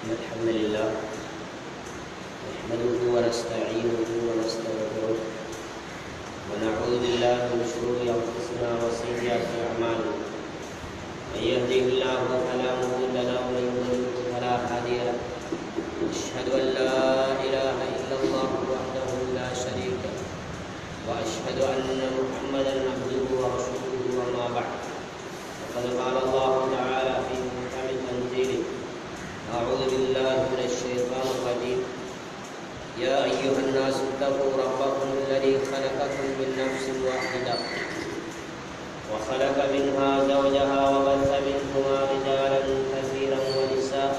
إن الحمد لله نحمده ونستعينه ونستغفره ونعوذ بالله من شرور أنفسنا وسيئات أعمالنا من يهده الله فلا مضل له ومن يضلل فلا هادي له أشهد أن لا إله إلا الله وحده لا شريك له وأشهد أن محمدا عبده ورسوله وما بعد وقد قال الله تعالى في محكم تنزيله أعوذ بالله من الشيطان الرجيم يا أيها الناس اتقوا ربكم الذي خلقكم من نفس واحدة وخلق منها زوجها وبث منهما رجالا كثيرا ونساء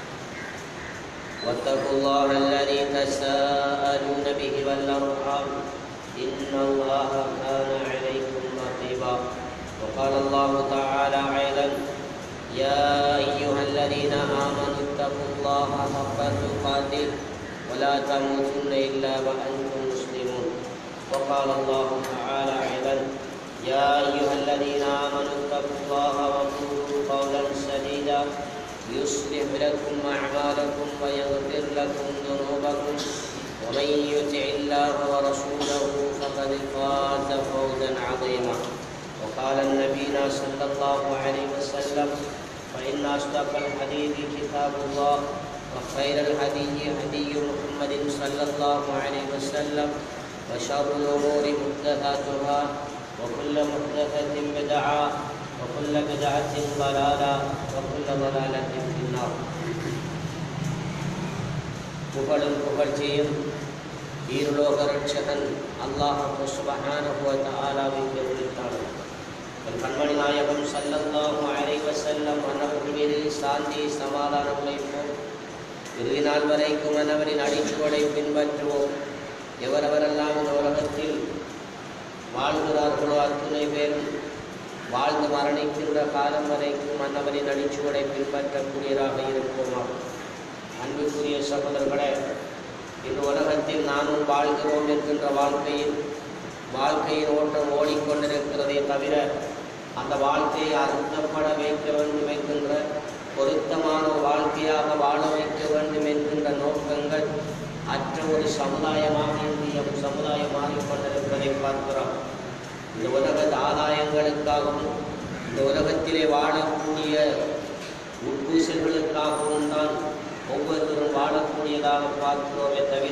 واتقوا الله الذي تساءلون به والأرحام إن الله كان عليكم رقيبا وقال الله تعالى أيضا يا أيها الذين آمنوا اتقوا الله حق تقاته ولا تموتن إلا وأنتم مسلمون وقال الله تعالى أيضا يا أيها الذين آمنوا اتقوا الله وقولوا قولا سديدا يصلح لكم أعمالكم ويغفر لكم ذنوبكم ومن يطع الله ورسوله فقد فاز فوزا عظيما وقال النبينا صلى الله عليه وسلم فإن أصدق الحديث كتاب الله وخير الهدي هدي محمد صلى الله عليه وسلم وشر الأمور محدثاتها وكل محدثة بدعة وكل بدعة ضلالة وكل ضلالة في النار புகழும் புகழ்ச்சியும் ஈருலோக ரட்சகன் அல்லாஹ் சுபஹானஹு தஆலாவிற்கு உரித்தானது தன் கண்மணி நாயகம் சல்லல்லாஹு அலைஹி வஸல்லம் அன்னவர்கள் மீது சாந்தி சமாதானம் வைப்போம் இறுதி நாள் வரைக்கும் அன்னவரின் அடிச்சுவடை பின்பற்றுவோம் எவரவரெல்லாம் இந்த உலகத்தில் வாழ்கிறார்களோ அத்துணை பேரும் வாழ்ந்து மரணிக்கின்ற காலம் வரைக்கும் அன்னவரின் அடிச்சுவடை பின்பற்றக்கூடியதாக இருப்போமா அன்புக்குரிய சகோதரர்களே இந்த உலகத்தில் நானும் வாழ்கிறோம் என்கின்ற வாழ்க்கையில் வாழ்க்கையின் ஓட்டம் ஓடிக்கொண்டிருக்கிறதே தவிர அந்த வாழ்க்கையை அறுத்தப்பட வைக்க வேண்டும் என்கின்ற பொருத்தமான ஒரு வாழ்க்கையாக வாழ வைக்க வேண்டும் என்கின்ற நோக்கங்கள் அற்ற ஒரு சமுதாயமாக இந்திய சமுதாயம் மாறிக்கொண்டிருப்பதை பார்க்கிறோம் இந்த உலக ஆதாயங்களுக்காகவும் இந்த உலகத்திலே வாழக்கூடிய உட்பூசல்களுக்காகவும் தான் ஒவ்வொருவரும் வாழக்கூடியதாக பார்க்கிறோமே தவிர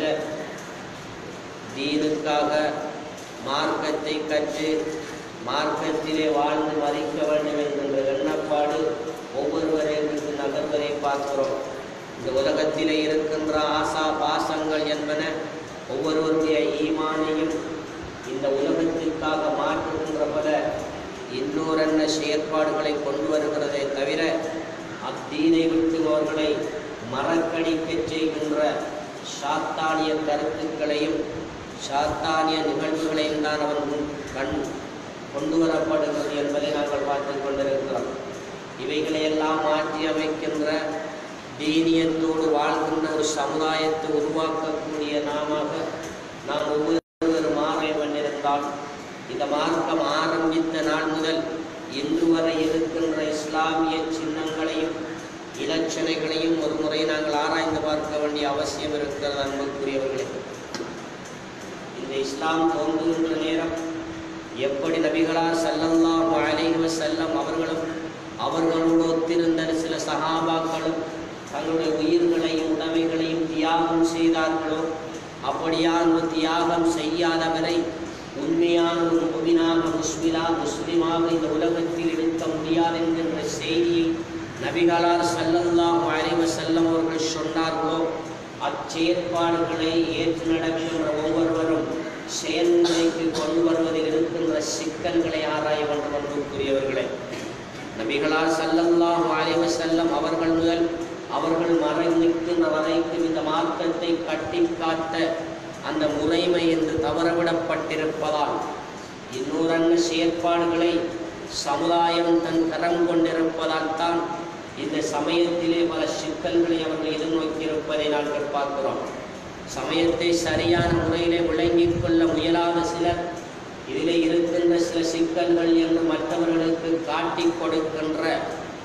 தீனுக்காக மார்க்கத்தை கற்று மார்க்கத்திலே வாழ்ந்து மறிக்க வேண்டும் என்கின்ற எண்ணப்பாடு ஒவ்வொருவருக்கு நகர்வதை பார்க்கிறோம் இந்த உலகத்திலே இருக்கின்ற ஆசா பாசங்கள் என்பன ஒவ்வொருவருடைய ஈமானையும் இந்த உலகத்திற்காக மாற்றுகின்ற பல இன்னொரென்ன செயற்பாடுகளை கொண்டு வருகிறதே தவிர அத்தீனை விட்டு அவர்களை மறக்கடிக்கச் செய்கின்ற சாத்தானிய கருத்துக்களையும் சாத்தானிய நிகழ்வுகளையும் தான் அவன் முன் கண் கொண்டு வரப்படுகிறது என்பதை நாங்கள் பார்த்து கொண்டிருக்கிறோம் இவைகளையெல்லாம் மாற்றி அமைக்கின்ற தீனியத்தோடு வாழ்கின்ற ஒரு சமுதாயத்தை உருவாக்கக்கூடிய நாமாக நாம் ஒவ்வொருவரும் மாற பண்ணியிருந்தால் இந்த மார்க்கம் ஆரம்பித்த நாள் முதல் இன்று வரை இருக்கின்ற இஸ்லாமிய சின்னங்களையும் இலட்சணைகளையும் ஒரு முறை நாங்கள் ஆராய்ந்து பார்க்க வேண்டிய அவசியம் இருக்கிறது அன்புக்குரியவர்களே இந்த இஸ்லாம் தோன்றுகின்ற நேரம் எப்படி நபிகளார் சல்லல்லாஹு அலைஹி வஸல்லம் அவர்களும் அவர்களோடு ஒத்திருந்த சில சகாபாக்களும் தங்களுடைய உயிர்களையும் உடமைகளையும் தியாகம் செய்தார்களோ அப்படியான தியாகம் செய்யாதவரை உண்மையான ஒரு முபினாக முஸ்லிலா முஸ்லிமாக இந்த உலகத்தில் இருக்க முடியாது என்கின்ற செய்தியை நபிகளார் சல்லல்லாஹு அலைஹி வஸல்லம் அவர்கள் சொன்னார்களோ அச்செயற்பாடுகளை ஏற்று நடக்கின்ற ஒவ்வொருவரும் செயல்முறைக்கு கொண்டு வருவதில் இருக்கின்ற சிக்கல்களை ஆராய வேண்டும் அன்புக்குரியவர்களே நபிகளார் சல்லல்லாஹு அலைஹி வஸல்லம் அவர்கள் முதல் அவர்கள் மறைந்திருக்கின்ற வரைக்கும் இந்த மார்க்கத்தை கட்டி காத்த அந்த முறைமை என்று தவறவிடப்பட்டிருப்பதால் இன்னொரன்ன செயற்பாடுகளை சமுதாயம் தன் கரம் கொண்டிருப்பதால் தான் இந்த சமயத்திலே பல சிக்கல்களை அவர்கள் எதிர்நோக்கியிருப்பதை நாங்கள் பார்க்கிறோம் சமயத்தை சரியான முறையிலே விளங்கிக் கொள்ள முயலாத சிலர் இதிலே இருக்கின்ற சில சிக்கல்கள் என்று மற்றவர்களுக்கு காட்டிக் கொடுக்கின்ற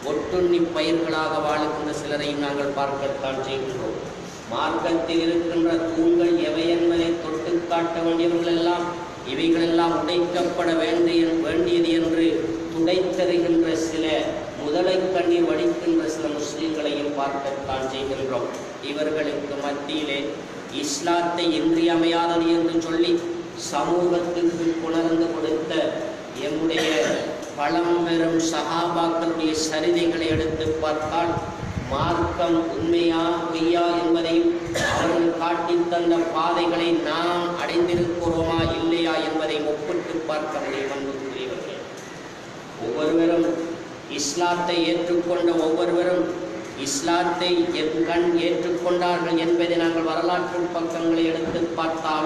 ஒட்டுண்ணி பயிர்களாக வாழுகின்ற சிலரையும் நாங்கள் பார்க்கத்தான் செய்கின்றோம் மார்க்கத்தில் இருக்கின்ற தூண்கள் எவை என்பதை தொட்டு காட்ட வேண்டியவர்கள் எல்லாம் இவைகளெல்லாம் உடைக்கப்பட வேண்டிய வேண்டியது என்று துடைத்தருகின்ற சில முதலை கண்ணீர் வடிக்கின்ற சில முஸ்லிம்களையும் பார்க்கத்தான் செய்கின்றோம் இவர்களுக்கு மத்தியிலே இஸ்லாத்தை இன்றியமையாதது என்று சொல்லி சமூகத்திற்கு புணர்ந்து கொடுத்த எம்முடைய பழம்பெரும் சகாபாக்களுடைய சரிதைகளை எடுத்து பார்த்தால் மார்க்கம் உண்மையா பொய்யா என்பதையும் அவர்கள் காட்டித் தந்த பாதைகளை நாம் அடைந்திருக்கிறோமா இல்லையா என்பதை ஒப்பிட்டு பார்க்க முடியும் அன்புக்குரியவர்களே ஒவ்வொருவரும் இஸ்லாத்தை ஏற்றுக்கொண்ட ஒவ்வொருவரும் இஸ்லாத்தை என் கண் ஏற்றுக்கொண்டார்கள் என்பதை நாங்கள் வரலாற்று பக்கங்களை எடுத்து பார்த்தால்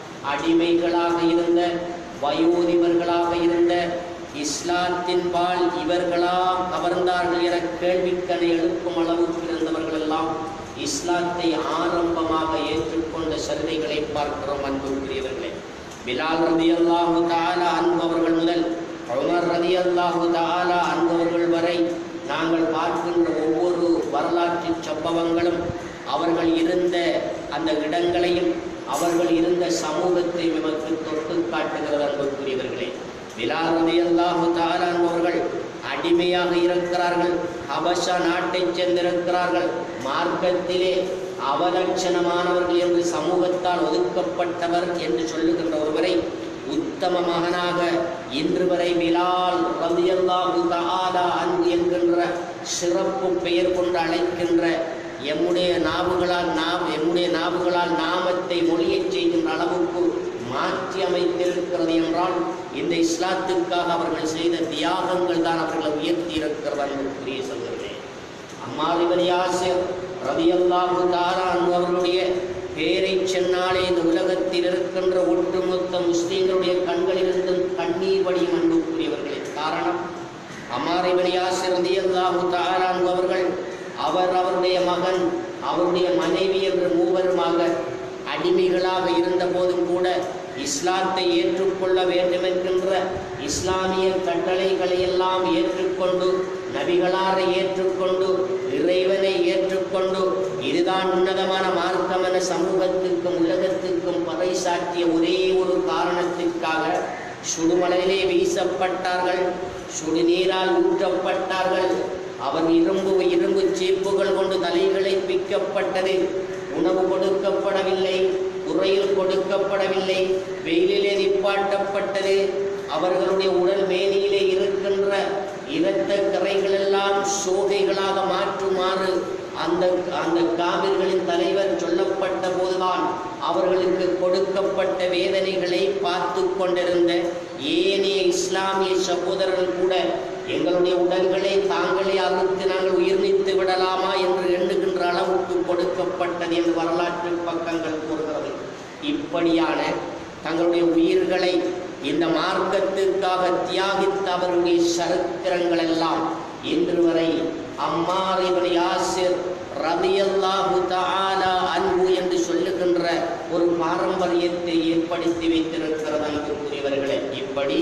அடிமைகளாக இருந்த வயோதிபர்களாக இருந்த இஸ்லாத்தின் பால் இவர்களா கவர்ந்தார்கள் என கேள்விக்கணை எழுப்பும் அளவுக்கு இருந்தவர்கள் எல்லாம் இஸ்லாத்தை ஆரம்பமாக ஏற்றுக்கொண்ட சரிதைகளை பார்க்கிறோம் அன்புக்குரியவர்களே பிலால் ரதி அல்லாஹு தாலா அன்பவர்கள் முதல் உமர் ரதி அல்லாஹு தாலா அன்பவர்கள் வரை நாங்கள் பார்க்கின்ற ஒவ்வொரு வரலாற்று சம்பவங்களும் அவர்கள் இருந்த அந்த இடங்களையும் அவர்கள் இருந்த சமூகத்தை நமக்கு தொட்டு காட்டுகிறது அன்புக்குரியவர்களே பிலால் ரதி அல்லாஹு தாலா என்பவர்கள் அடிமையாக இருக்கிறார்கள் அபஷா நாட்டைச் சேர்ந்திருக்கிறார்கள் மார்க்கத்திலே அவலட்சணமானவர்கள் என்று சமூகத்தால் ஒதுக்கப்பட்டவர் என்று சொல்லுகின்ற ஒருவரை உத்தம மகனாக இன்று வரை பிலால் ரலியல்லாஹு தஆலா அன்பு என்கின்ற சிறப்பு பெயர் கொண்டு அழைக்கின்ற எம்முடைய நாவுகளால் நாம் எம்முடைய நாவுகளால் நாமத்தை மொழியச் செய்கின்ற அளவுக்கு மாற்றி அமைத்திருக்கிறது என்றால் இந்த இஸ்லாத்துக்காக அவர்கள் செய்த தியாகங்கள் தான் அவர்களை உயர்த்தி இருக்கிறது அன்புக்குரிய சொல்கிறேன் அம்மாதிபதி ஆசிர் ரதியல்லாஹு தாரான் அவர்களுடைய பேரை சொன்னாலே இந்த உலகத்தில் இருக்கின்ற ஒட்டுமொத்த முஸ்லீம்களுடைய கண்களிலிருந்தும் கண்ணீர் வடியும் அன்புக்குரியவர்களே காரணம் அம்மாரிபதி ஆசிர் ரதியல்லாஹு தாரான் அவர்கள் அவர் அவருடைய மகன் அவருடைய மனைவி என்று மூவருமாக அடிமைகளாக இருந்த போதும் கூட இஸ்லாத்தை ஏற்றுக்கொள்ள வேண்டும் என்கின்ற இஸ்லாமிய கட்டளைகளை எல்லாம் ஏற்றுக்கொண்டு நபிகளாரை ஏற்றுக்கொண்டு இறைவனை ஏற்றுக்கொண்டு இதுதான் உன்னதமான மார்க்கம் என சமூகத்துக்கும் உலகத்துக்கும் பறைசாற்றிய ஒரே ஒரு காரணத்திற்காக சுடுமலையிலே வீசப்பட்டார்கள் சுடுநீரால் ஊற்றப்பட்டார்கள் அவன் இரும்பு இரும்பு சீப்புகள் கொண்டு தலைகளை பிக்கப்பட்டது உணவு கொடுக்கப்படவில்லை உறையில் கொடுக்கப்படவில்லை வெயிலிலே நிப்பாட்டப்பட்டது அவர்களுடைய உடல் மேனியிலே இருக்கின்ற இரத்த கரைகள் எல்லாம் சோகைகளாக மாற்றுமாறு அந்த அந்த காவிர்களின் தலைவர் சொல்லப்பட்ட போதுதான் அவர்களுக்கு கொடுக்கப்பட்ட வேதனைகளை பார்த்து கொண்டிருந்த ஏனைய இஸ்லாமிய சகோதரர்கள் கூட எங்களுடைய உடல்களை தாங்களே அறுத்து நாங்கள் உயிர் நீத்து விடலாமா என்று எண்ணுகின்ற அளவுக்கு கொடுக்கப்பட்டது என்று வரலாற்று பக்கங்கள் கூறுகிறது இப்படியான தங்களுடைய உயிர்களை இந்த மார்க்கத்திற்காக தியாகித்த அவர்களுடைய சரித்திரங்கள் எல்லாம் இன்று வரை அம்மார் இவன் யாசிர் ரதியல்லாஹு தஆலா அன்பு என்று சொல்லுகின்ற ஒரு பாரம்பரியத்தை ஏற்படுத்தி வைத்திருக்கிறது அன்புக்குரியவர்களே இப்படி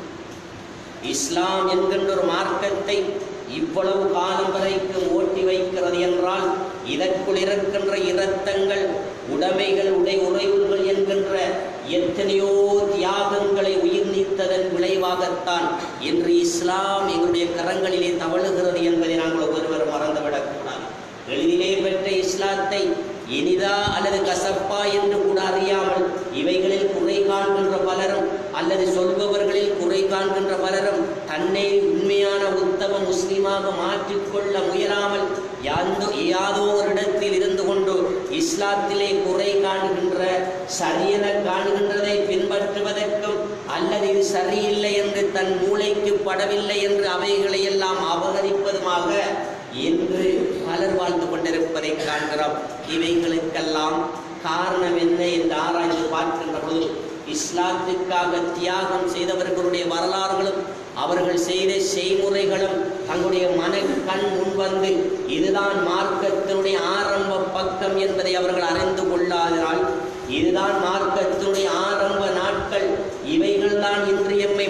இஸ்லாம் என்கின்ற ஒரு மார்க்கத்தை இவ்வளவு காலம் வரைக்கும் ஓட்டி வைக்கிறது என்றால் இதற்குள் இருக்கின்ற இரத்தங்கள் உடைமைகள் உடை உறைவுகள் என்கின்ற எத்தனையோ தியாகங்களை உயிர் நீத்ததன் விளைவாகத்தான் இன்று இஸ்லாம் எங்களுடைய கரங்களிலே தவழுகிறது என்பதை நாங்கள் ஒவ்வொருவரும் மறந்துவிடக்கூடாது எளிதிலே பெற்ற இஸ்லாத்தை இனிதா அல்லது கசப்பா என்று கூட அறியாமல் இவைகளில் குறை காண்கின்ற பலரும் அல்லது சொல்பவர்களில் குறை காண்கின்ற பலரும் தன்னை உண்மையான உத்தம முஸ்லிமாக மாற்றிக்கொள்ள முயலாமல் யாந்தோ யாதோ ஒரு இடத்தில் இருந்து கொண்டு இஸ்லாத்திலே குறை காணுகின்ற சரியென காணுகின்றதை பின்பற்றுவதற்கும் அல்லது இது சரியில்லை என்று தன் மூளைக்கு படவில்லை என்று அவைகளை எல்லாம் அபகரிப்பதுமாக என்று பலர் வாழ்ந்து கொண்டிருப்பதை காண்கிறோம் இவைகளுக்கெல்லாம் காரணம் என்ன என்று ஆராய்ந்து பார்க்கின்ற பொழுது இஸ்லாத்துக்காக தியாகம் செய்தவர்களுடைய வரலாறுகளும் அவர்கள் செய்த செய்முறைகளும் தங்களுடைய மன கண் முன்வந்து இதுதான் மார்க்கத்தினுடைய ஆரம்ப பக்கம் என்பதை அவர்கள் அறிந்து கொள்ளாதனால் இதுதான் மார்க்கத்தினுடைய ஆரம்ப நாட்கள் இவைகள்தான் இன்று எம்மை மார்க்க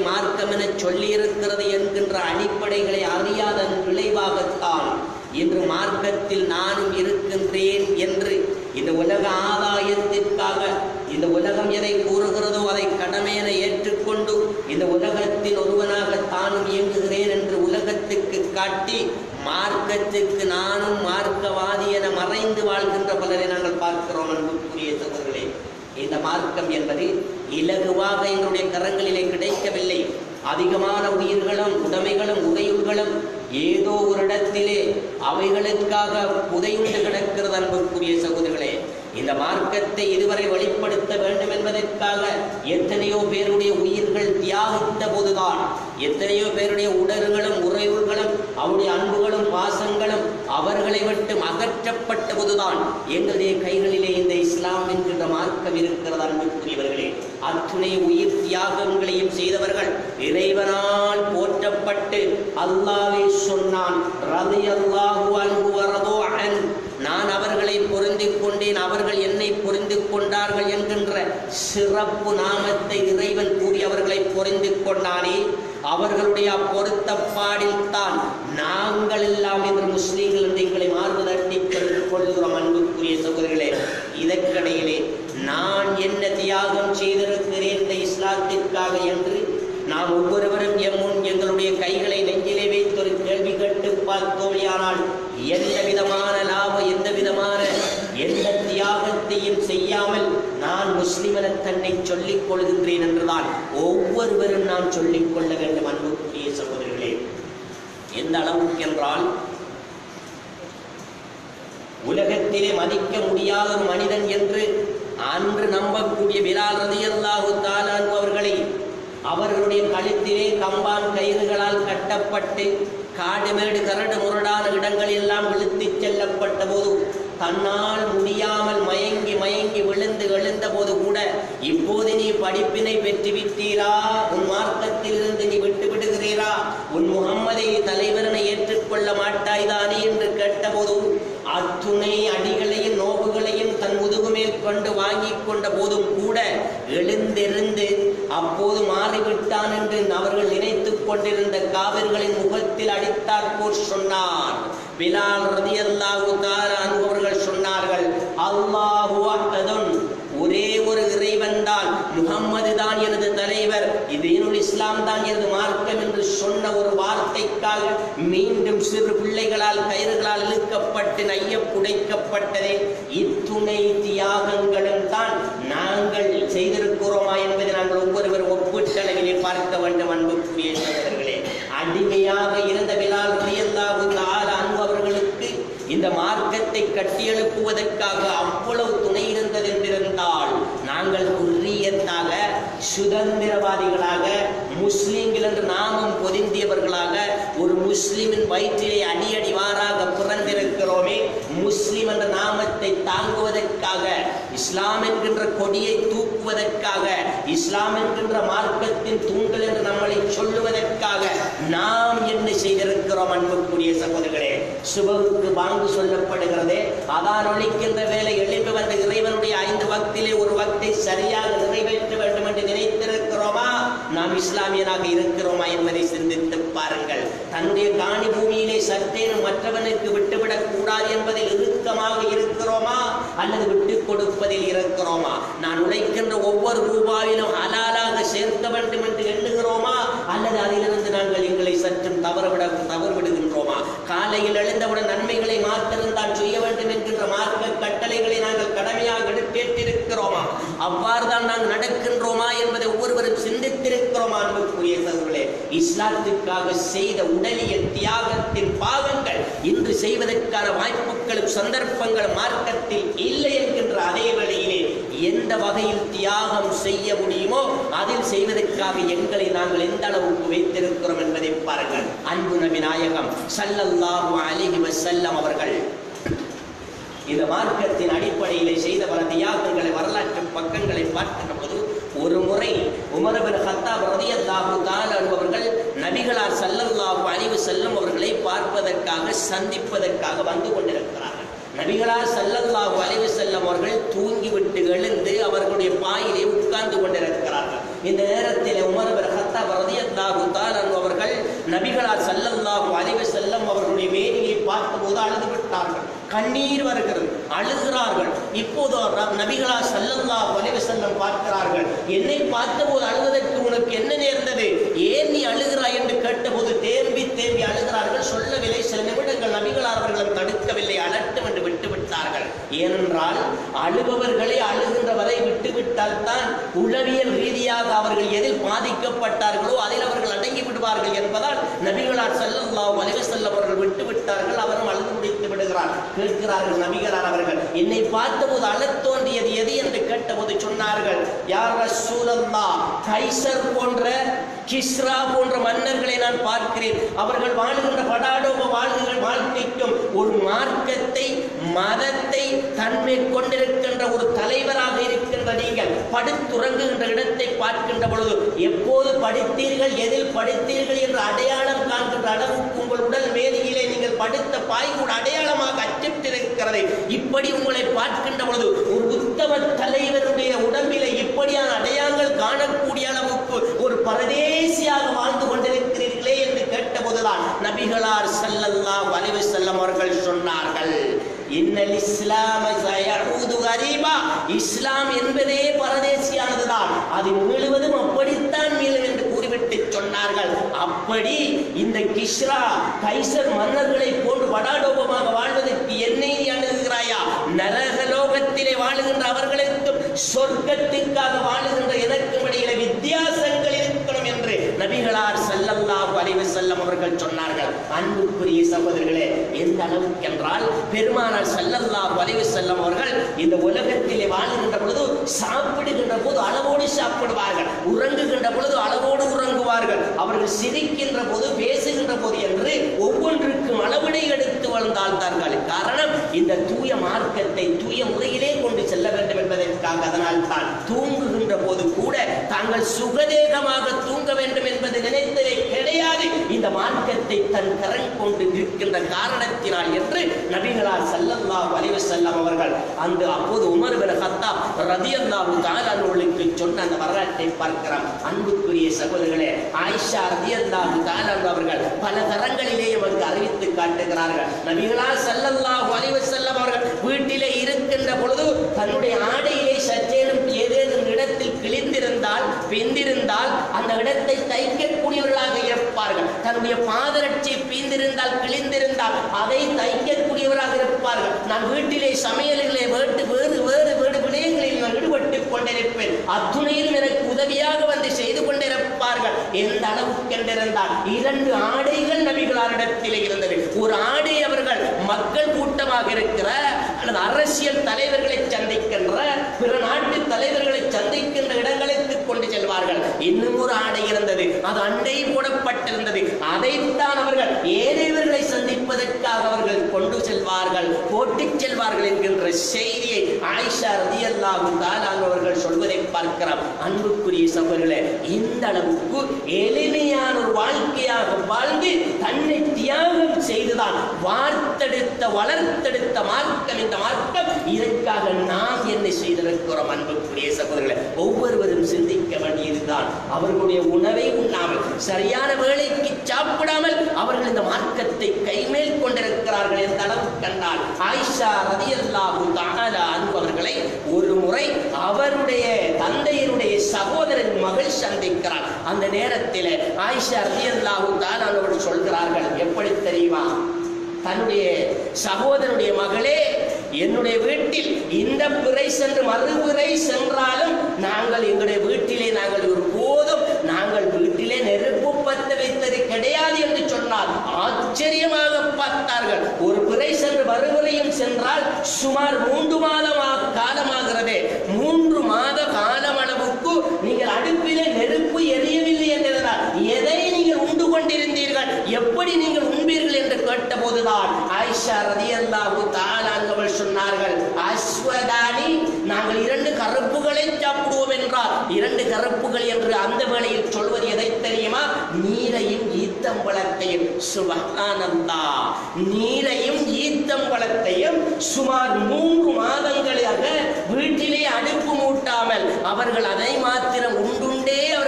மார்க்கம் என சொல்லியிருக்கிறது என்கின்ற அடிப்படைகளை அறியாதன் விளைவாகத்தான் இன்று மார்க்கத்தில் நானும் இருக்கின்றேன் என்று இந்த உலக ஆதாயத்திற்காக இந்த உலகம் எதை கூறுகிறதோ அதை கடமையென ஏற்றுக்கொண்டு இந்த உலகத்தில் ஒருவனாக தானும் இயங்குகிறேன் என்று உலகத்துக்கு காட்டி மார்க்கத்துக்கு நானும் மார்க்கவாதி என மறைந்து வாழ்கின்ற பலரை நாங்கள் பார்க்கிறோம் அன்புக்குரிய சகோதரர்களே இந்த மார்க்கம் என்பது இலகுவாக எங்களுடைய கரங்களிலே கிடைக்கவில்லை அதிகமான உயிர்களும் உடைமைகளும் உதையுள்களும் ஏதோ ஒரு இடத்திலே அவைகளுக்காக புதையுண்டு கிடக்கிறது அன்புக்குரிய சகோதரர்களே இந்த மார்க்கத்தை இதுவரை வெளிப்படுத்த வேண்டும் என்பதற்காக எத்தனையோ பேருடைய உயிர்கள் தியாகித்த போதுதான் எத்தனையோ பேருடைய உடல்களும் உறைவுகளும் அவருடைய அன்புகளும் பாசங்களும் அவர்களை விட்டு அகற்றப்பட்ட போதுதான் எங்களுடைய கைகளிலே இந்த இஸ்லாம் என்கின்ற மார்க்கம் இருக்கிறது அன்புக்குரியவர்களே அத்துணை உயிர் தியாகங்களையும் செய்தவர்கள் இறைவனால் போற்றப்பட்டு அல்லாவே சொன்னான் ரதி அல்லாஹு அன்பு வரதோ அன் நான் அவர்களை பொருந்திக் கொண்டேன் அவர்கள் என்னை பொருந்திக் கொண்டார்கள் என்கின்ற சிறப்பு நாமத்தை இறைவன் கூறி அவர்களை பொருந்திக் கொண்டானே அவர்களுடைய பொருத்தப்பாடில் தான் நாங்கள் எல்லாம் என்று முஸ்லீம்கள் என்று எங்களை மார்பதட்டி கொள்கிறோம் அன்புக்குரிய சகோதரிகளே இதற்கிடையிலே நான் என்ன தியாகம் செய்திருக்கிறேன் இந்த இஸ்லாத்திற்காக என்று நாம் ஒவ்வொருவரும் எம் முன் எங்களுடைய கைகளை நெஞ்சிலே வைத்து ஒரு கேள்வி கேட்டு பார்த்தோமையானால் எந்த விதமான லாபம் எந்த விதமான எந்த தியாகத்தையும் செய்யாமல் நான் முஸ்லிம் என தன்னை சொல்லிக் கொள்கின்றேன் என்றுதான் ஒவ்வொருவரும் நாம் சொல்லிக் கொள்ள வேண்டும் அன்புக்குரிய சகோதரர்களே எந்த அளவுக்கு என்றால் உலகத்திலே மதிக்க முடியாத ஒரு மனிதன் என்று அன்று நம்பக்கூடிய பிலால் ரதியல்லாஹு தாலான் அவர்களை அவர்களுடைய கழுத்திலே கம்பான் கயிறுகளால் கட்டப்பட்டு காடுமேடு கரடு முரடான இடங்கள் எல்லாம் இழுத்துச் செல்லப்பட்ட போது தன்னால் முடியாமல் மயங்கி மயங்கி விழுந்து எழுந்த போது கூட இப்போது நீ படிப்பினை பெற்று விட்டீரா உன் மார்க்கத்தில் இருந்து நீ விட்டு விடுகிறீரா உன் முகம்மதை தலைவரனை ஏற்றுக்கொள்ள மாட்டாய்தானே என்று கேட்டபோது அத்துணை அடிகளையும் நோவுகளையும் தன் முதுகுமேல் கொண்டு வாங்கி கொண்ட போதும் கூட எழுந்திருந்து அப்போது மாறிவிட்டான் என்று அவர்கள் நினைத்துக் கொண்டிருந்த காவிர்களின் முகத்தில் அடித்தாற்போர் சொன்னார் பிலால் ரதியல்லாஹு தாரா அவர்கள் சொன்னார்கள் அல்லாஹு அஹதுன் ஒரே ஒரு இறைவன் தான் முகம்மது தான் எனது தலைவர் இதீனுல் இஸ்லாம் தான் எனது மார்க்கம் என்று சொன்ன ஒரு வார்த்தைக்காக மீண்டும் சிறு பிள்ளைகளால் கயிறுகளால் இழுக்கப்பட்டு நைய புடைக்கப்பட்டதே இத்துணை தியாகங்களும் தான் நாங்கள் செய்திருக்கிறோமா என்பதை நாங்கள் ஒவ்வொருவர் ஒப்பீட்டளவிலே பார்க்க வேண்டும் அன்புக்குரிய சகோதரர்களே அடிமையாக இருந்த பிலால் ரலியல்லாஹு தஆலா அன்பு அவர்களுக்கு இந்த மார்க்கத்தை கட்டியெழுப்புவதற்காக அவ்வளவு துணை இருந்தது என்றிருந்தால் நாங்கள் குர்ரியத்தாக சுதந்திரவாதிகளாக முஸ்லீம்கள் என்று நாமம் பொதிந்தியவர்களாக ஒரு முஸ்லிமின் வயிற்றிலே அடியடி வாராக பிறந்திருக்கிறோமே முஸ்லிம் என்ற நாமத்தை தாங்குவதற்காக இஸ்லாம் என்கின்ற கொடியை தூக்குவதற்காக இஸ்லாம் என்கின்ற மார்க்கத்தின் தூண்கள் என்று நம்மளை சொல்லுவதற்காக நாம் என்ன செய்திருக்கிறோம் அன்புக்குரிய சகோதரர்களே சுபகுக்கு பாங்கு சொல்லப்படுகிறதே அதான் ஒழிக்கின்ற வேலை எழுப்பி வந்த இறைவனுடைய ஐந்து வக்திலே ஒரு வக்தை சரியாக நிறைவேற்ற வேண்டும் என்று நினைத்திருக்கிறோமா நாம் இஸ்லாமியனாக இருக்கிறோமா என்பதை சிந்தித்து பாருங்கள் தன்னுடைய காணி பூமியிலே சற்றேனும் மற்றவனுக்கு விட்டுவிடக் கூடாது என்பதில் இறுக்கமாக இருக்கிறோமா அல்லது விட்டுக் கொடுப்பதில் இருக்கிறோமா நான் உழைக்கின்ற ஒவ்வொரு ரூபாயிலும் ஹலாலாக சேர்க்க வேண்டும் என்று எண்ணுகிறோமா அல்லது அதிலிருந்து நாங்கள் எங்களை சற்றும் தவறுவிட தவறுவிடுகின்றோமா காலையில் எழுந்தவுடன் நன்மைகளை மாத்திரம் தான் செய்ய வேண்டும் என்கின்ற மார்க்க கட்டளைகளை நாங்கள் கடமையாக எடுத்தேற்றிருக்கிறோமா அவ்வாறு தான் நாங்கள் நடக்கின்றோமா என்பதை ஒவ்வொருவரும் சிந்தித்திருக்கிறோமா அன்புக்குரிய சகோதரர்களே இஸ்லாத்துக்காக செய்த உடலிய தியாகத்தின் பாகங்கள் இன்று செய்வதற்கான வாய்ப்புகளும் சந்தர்ப்பங்கள் மார்க்கத்தில் இல்லை என்கின்ற அதே வேளையிலே எந்த வகையில் தியாகம் செய்ய முடியுமோ அதில் செய்வதற்காக எங்களை நாங்கள் எந்த அளவுக்கு வைத்திருக்கிறோம் என்பதை பாருங்கள் அன்பு நபி நாயகம் ஸல்லல்லாஹு அலைஹி வஸல்லம் அவர்கள் இந்த மார்க்கத்தின் அடிப்படையிலே செய்த பல தியாகங்களை வரலாற்று பக்கங்களை பார்க்கின்ற போது ஒரு முறை உமரபின் ஹத்தாப் ரதியல்லாஹு தஆலா அவர்கள் நபிகளார் ஸல்லல்லாஹு அலைஹி வஸல்லம் அவர்களை பார்ப்பதற்காக சந்திப்பதற்காக வந்து கொண்டிருக்கிறார்கள் நபிகளார் ஸல்லல்லாஹு அலைஹி வஸல்லம் அவர்கள் தூங்கிவிட்டு எழுந்து அவர்களுடைய பாயிலே உட்கார்ந்து கொண்டிருக்கிறார்கள் இந்த நேரத்தில் உமர் பின் கத்தாப் ரலியல்லாஹு தஆலா அன்ஹு அவர்கள் நபிகளார் ஸல்லல்லாஹு அலைஹி வஸல்லம் அவர்களுடைய மேனியை பார்த்தபோது அழுது விட்டார்கள் கண்ணீர் வருகிறது அழுகிறார்கள் இப்போது ர- நபிகளார் ஸல்லல்லாஹு அலைஹி வஸல்லம் பார்க்கிறார்கள் என்னை பார்த்தபோது அழுவதற்கு உனக்கு என்ன நேர்ந்தது ஏன் நீ அழுகிறாய் என்று கேட்டபோது தேம்பி தேம்பி அழுகிறார்கள் சொல்லவில்லை சில நிமிடங்கள் நபிகளார் அவர்களும் தடுக்கவில்லை அலட்டும் என்று விட்டு விட்டார்கள் ஏனென்றால் அழுபவர்களை அழுகின்ற வரை விட்டுவிட்டால் தான் உளவியல் ரீதியாக அவர்கள் எதில் பாதிக்கப்பட்டார்களோ அதில் அவர்கள் அடங்கி விடுவார்கள் என்பதால் நபிகளார் ஸல்லல்லாஹு அலைஹி வஸல்லம் அவர்கள் விட்டு விட்டார்கள் அவரும் அழுது முடித்து விடுகிறார் கேட்கிறார்கள் நபிகளார் அவர்கள் என்னை பார்த்தபோது அழத் தோன்றியது எது என்று கேட்டபோது சொன்னார்கள் யார் ரசூலல்லாஹ் கைசர் போன்ற கிஸ்ரா போன்ற மன்னர்களை நான் பார்க்கிறேன் அவர்கள் வாழுகின்ற படாடோப வாழ்கிற வாழ்க்கைக்கும் ஒரு மார்க்கத்தை மதத்தை தன்மை கொண்டிருக்கின்ற ஒரு தலைவராக இருக்கின்ற நீங்கள் படுத்துறங்குகின்ற இடத்தை பார்க்கின்ற பொழுது எப்போது படித்தீர்கள் எதில் படித்தீர்கள் என்ற அடையாளம் காண்கின்ற அளவுக்கு உங்கள் உடல் மேதியிலே நீங்கள் படுத்த பாய் கூட அடையாளமாக அச்சிட்டிருக்கிறது இப்படி உங்களை பார்க்கின்ற பொழுது ஒரு உத்தம தலைவருடைய உடம்பிலே இப்படியான அடையாளங்கள் காணக்கூடிய அளவுக்கு ஒரு பரதேசியாக வாழ்ந்து கொண்டிருக்கிறீர்களே என்று கேட்டபோதுதான் நபிகளார் ஸல்லல்லாஹு அலைஹி வஸல்லம் அவர்கள் சொன்னார்கள் இன்னல் இஸ்லாம சயஊது கரீபா இஸ்லாம் என்பதே பரதேசியானதுதான் அது மீளுவதும் அப்படித்தான் மீளும் என்று கூறிவிட்டு சொன்னார்கள் அப்படி இந்த கிஸ்ரா கைசர் மன்னர்களை போன்று வடாடோபமாக வாழ்வதற்கு என்னை நீ அணுகுகிறாயா நரகலோகத்திலே வாழுகின்ற அவர்களுக்கும் சொர்க்கத்திற்காக வாழுகின்ற எதற்கும் இடையில வித்தியாசங்கள் இருக்கணும் என்று நபிகளார் ஸல்லல்லாஹு அலைஹி வஸல்லம் அவர்கள் சொன்னார்கள் அன்புக்குரிய சகோதரர்களே எந்த அளவுக்கு என்றால் பெருமானார் ஸல்லல்லாஹு அலைஹி வஸல்லம் அவர்கள் இந்த உலகத்திலே வாழுகின்ற பொழுது சாப்பிடுகின்ற போது அளவோடு சாப்பிடுவார்கள் உறங்குகின்ற பொழுது அளவோடு உறங்குவார்கள் அவர்கள் சிரிக்கின்ற போது பேசுகின்ற போது என்று ஒவ்வொன்றுக்கும் அளவிடை எடுத்து வாழ்ந்தார்கள் காரணம் இந்த தூய மார்க்கத்தை தூய முறையிலே கொண்டு செல்ல வேண்டும் என்பதற்காக அதனால் தான் தூங்குகின்ற போது கூட தாங்கள் சுகதேகமாக தூங்க வேண்டும் என்பது நினைத்ததே கிடையாது இந்த மார்க்கத்தை தன் கரண் கொண்டு நிற்கின்ற காரணத்தினால் என்று நபிகளார் ஸல்லல்லாஹு அலைஹி வஸல்லம் அவர்கள் அந்த அப்போது உமர் பின் கத்தாப் ரலியல்லாஹு தஆலா அவர்களுக்கு சொன்ன அந்த வரலாற்றை பார்க்கிறோம் அன்புக்குரிய சகோதரர்களே ஆயிஷா ரலியல்லாஹு தஆலா அவர்கள் பல தரங்களிலே நமக்கு அறிவித்து காட்டுகிறார்கள் நபிகளார் ஸல்லல்லாஹு அலைஹி வஸல்லம் அவர்கள் வீட்டிலே இருக்கின்ற பொழுது தன்னுடைய ஆடையிலே சற்றேனும் ஏதேனும் இடத்தில் கிழிந்திருந்தால் பிந்திருந்தால் அந்த இடத்தை தைக்கக்கூடியவர்களாக இருப்பார்கள் தன்னுடைய பாதரட்சி பீந்திருந்தால் கிழிந்திருந்தால் அதை தைக்கக்கூடியவராக இருப்பார்கள் நான் வீட்டிலே சமையல்களே வேட்டு வேறு வேறு வேறு விடயங்களில் நான் ஈடுபட்டுக் கொண்டிருப்பேன் அத்துணையிலும் எனக்கு உதவியாக வந்து செய்து கொண்டிருப்பார்கள் எந்த அளவுக்கு என்றிருந்தால் இரண்டு ஆடைகள் நபிகளாரிடத்திலே இருந்தது ஒரு ஆடை அவர்கள் மக்கள் கூட்டமாக இருக்கிற அல்லது அரசியல் தலைவர்களை சந்திக்கின்ற பிற நாட்டு தலைவர்களை சந்திக்கின்ற இடங்களுக்கு கொண்டு செல்வார்கள் இன்னும் ஒரு ஆடை இருந்தது அது அண்டை போடப்பட்டிருந்தது அதைத்தான் அவர்கள் ஏழைவர்களை சந்திப்பதற்காக அவர்கள் கொண்டு செல்வார்கள் போட்டுச் செல்வார்கள் என்கின்ற செய்தியை ஆயிஷா ரதியல்லாஹு தஆலா அவர்கள் சொல்வதை பார்க்கிறோம் அன்புக்குரிய சகோதரர்களே இந்த அளவுக்கு எளிமையான ஒரு வாழ்க்கையாக வாழ்ந்து தன்னை தியாகம் செய்துதான் வார்த்தெடுத்த வளர்த்தெடுத்த மார்க்கம் இந்த மார்க்கம் இதற்காக நாம் என்ன செய்திருக்கிறோம் அன்புக்குரிய சகோதரர்களே ஒவ்வொருவரும் சிந்திக்க வேண்டியதுதான் அவர்களுடைய உணவை உண்ணாமல் சரியான வேளைக்கு சாப்பிடாமல் அவர்கள் இந்த மார்க்கத்தை கைமேல் கொண்டிருக்கிறார்கள் எந்த அளவு கண்டால் ஆயிஷா ரதியல்லாஹு தஆலா அன்பு அவர்களை ஒரு முறை அவருடைய தந்தையருடைய சகோதரன் மகள் சந்திக்கிறார் அந்த நேரத்தில் ஆயிஷா ரதியல்லாஹு தஆலா அவர்கள் சொல்கிறார்கள் எப்படி தெரியுமா தன்னுடைய சகோதரனுடைய மகளே என்னுடைய வீட்டில் இந்த பிறை சென்று மறுபிறை சென்றாலும் நாங்கள் எங்களுடைய வீட்டிலே நாங்கள் ஒரு போதும் நாங்கள் வீட்டிலே நெருப்பு பத்த வைத்தது கிடையாது என்று சொன்னால் ஆச்சரியமாக பார்த்தார்கள் ஒரு பிறை சென்று மறுபிறையும் சென்றால் சுமார் மூன்று மாதம் ஆ- காலமாகிறதே மூன்று மாத காலம் அளவுக்கு நீங்கள் அடுப்பிலே நெருப்பு எரியவில்லை என்றால் எதை நீங்கள் உண்டு கொண்டிருந்தீர்கள் எப்படி நீங்கள் உண்பீர்கள் என்று கேட்டபோதுதான் ஆயிஷா ரதியல்லாஹு தஆலா அவர்கள் சொன்னார்கள் அஸ்வதானி நாங்கள் இரண்டு கருப்புகளை சாப்பிடுவோம் என்றார் இரண்டு கருப்புகள் என்று அந்த வேளையில் சொல்வது எதை தெரியுமா நீரையும் ஈத்தம்பழத்தையும் சுபஹானல்லா நீரையும் ஈத்தம்பழத்தையும் சுமார் மூன்று மாதங்களாக வீட்டிலே அடுப்பு மூட்டாமல் அவர்கள் அதை மாத்திரம் உண்டுண்டே அவர்கள்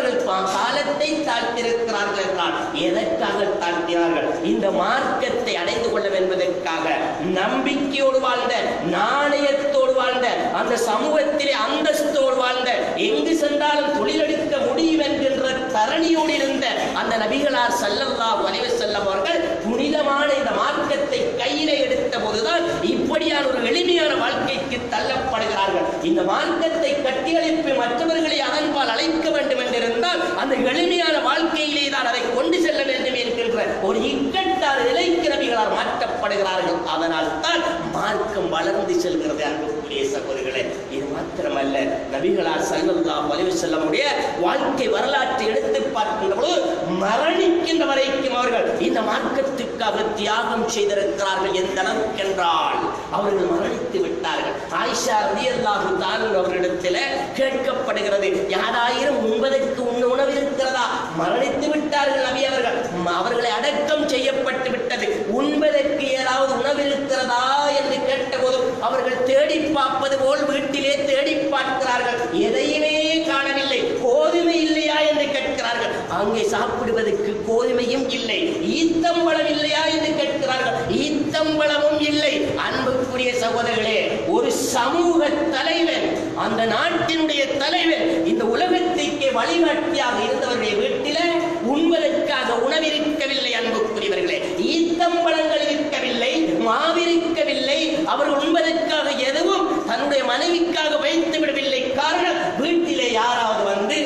இந்த மார்க்கத்தை அடைந்து கொள்ள என்பதற்காக நம்பிக்கையோடு வாழ்ந்த நாணயத்தோடு வாழ்ந்த அந்த சமூகத்திலே அந்தஸ்தோடு வாழ்ந்த எங்கு சென்றாலும் தொழிலெடுக்க முடியும் என்கின்ற தரணியோடு இருந்த அந்த நபிகளார் ஸல்லல்லாஹு அலைஹி வஸல்லம் அவர்கள் புனிதமான இந்த மார்க்கத்தை கையிலே எடுத்த போதுதான் இப்படியான ஒரு எளிமையான வாழ்க்கைக்கு தள்ளப்படுகிறார்கள் இந்த மார்க்கத்தை கட்டியளிப்பு மற்றவர்களை அதன்பால் அழைக்க வேண்டும் என்றிருந்தால் அந்த எளிமையான வாழ்க்கையிலே தான் அதை கொண்டு செல்ல வேண்டும் என்கின்ற ஒரு இக்கட்டான நிலைக்கு நபிகளார் மாற்றப்படுகிறார்கள் அதனால் தான் மார்க்கம் வளர்ந்து செல்கிறது அன்புக்குரிய சகோதரர்களே இது மாத்திரமல்ல நபிகளார் ஸல்லல்லாஹு அலைஹி வஸல்லமுடைய வாழ்க்கை வரலாற்றை எடுத்து பார்க்கின்ற பொழுது மரணிக்கின்ற வரைக்கும் அவர்கள் இந்த மார்க்கத்துக்காக தியாகம் செய்திருக்கிறார்கள் எந்த அளவுக்கு என்றால் அவர்கள் மரணித்து விட்டார்கள் ஆயிஷா ரலியல்லாஹு தஆலா அவர்களிடத்தில் கேட்கப்படுகிறது யாராயிரம் உண்பதற்கு உண்ண உணவு இருக்கிறதா மரணித்து விட்டார்கள் நபி அவர்கள் ம- அவர்களை அடக்கம் செய்யப்பட்டு விட்டது உண்பதற்கு ஏதாவது உணவு இருக்கிறதா என்று கேட்டபோது அவர்கள் தேடி பார்ப்பது போல் வீட்டிலே தேடி பார்க்கிறார்கள் எதையுமே காணவில்லை கோதுமை இல்லையா என்று கேட்கிறார்கள் அங்கே சாப்பிடுவதற்கு கோதுமையும் இல்லை ஈத்தம்பழம் இல்லையா என்று கேட்கிறார்கள் ஈத்தம்பழமும் இல்லை அன்புக்குரிய சகோதரர்களே ஒரு சமூக தலைவன் அந்த நாட்டினுடைய தலைவன் இந்த உலகத்திற்கு வழிகாட்டியாக இருந்தவருடைய வீட்டில உண்பதற்காக உணவிருக்கவில்லை அன்புக்குரியவர்களே ஈத்தம்பழங்கள் இருக்கவில்லை மாவிருக்கவில்லை அவர்கள் உண்பதற்காக எதுவும் தன்னுடைய மனைவிக்காக வைத்து விடவில்லை காரணம் வீட்டிலே யாராவது வந்து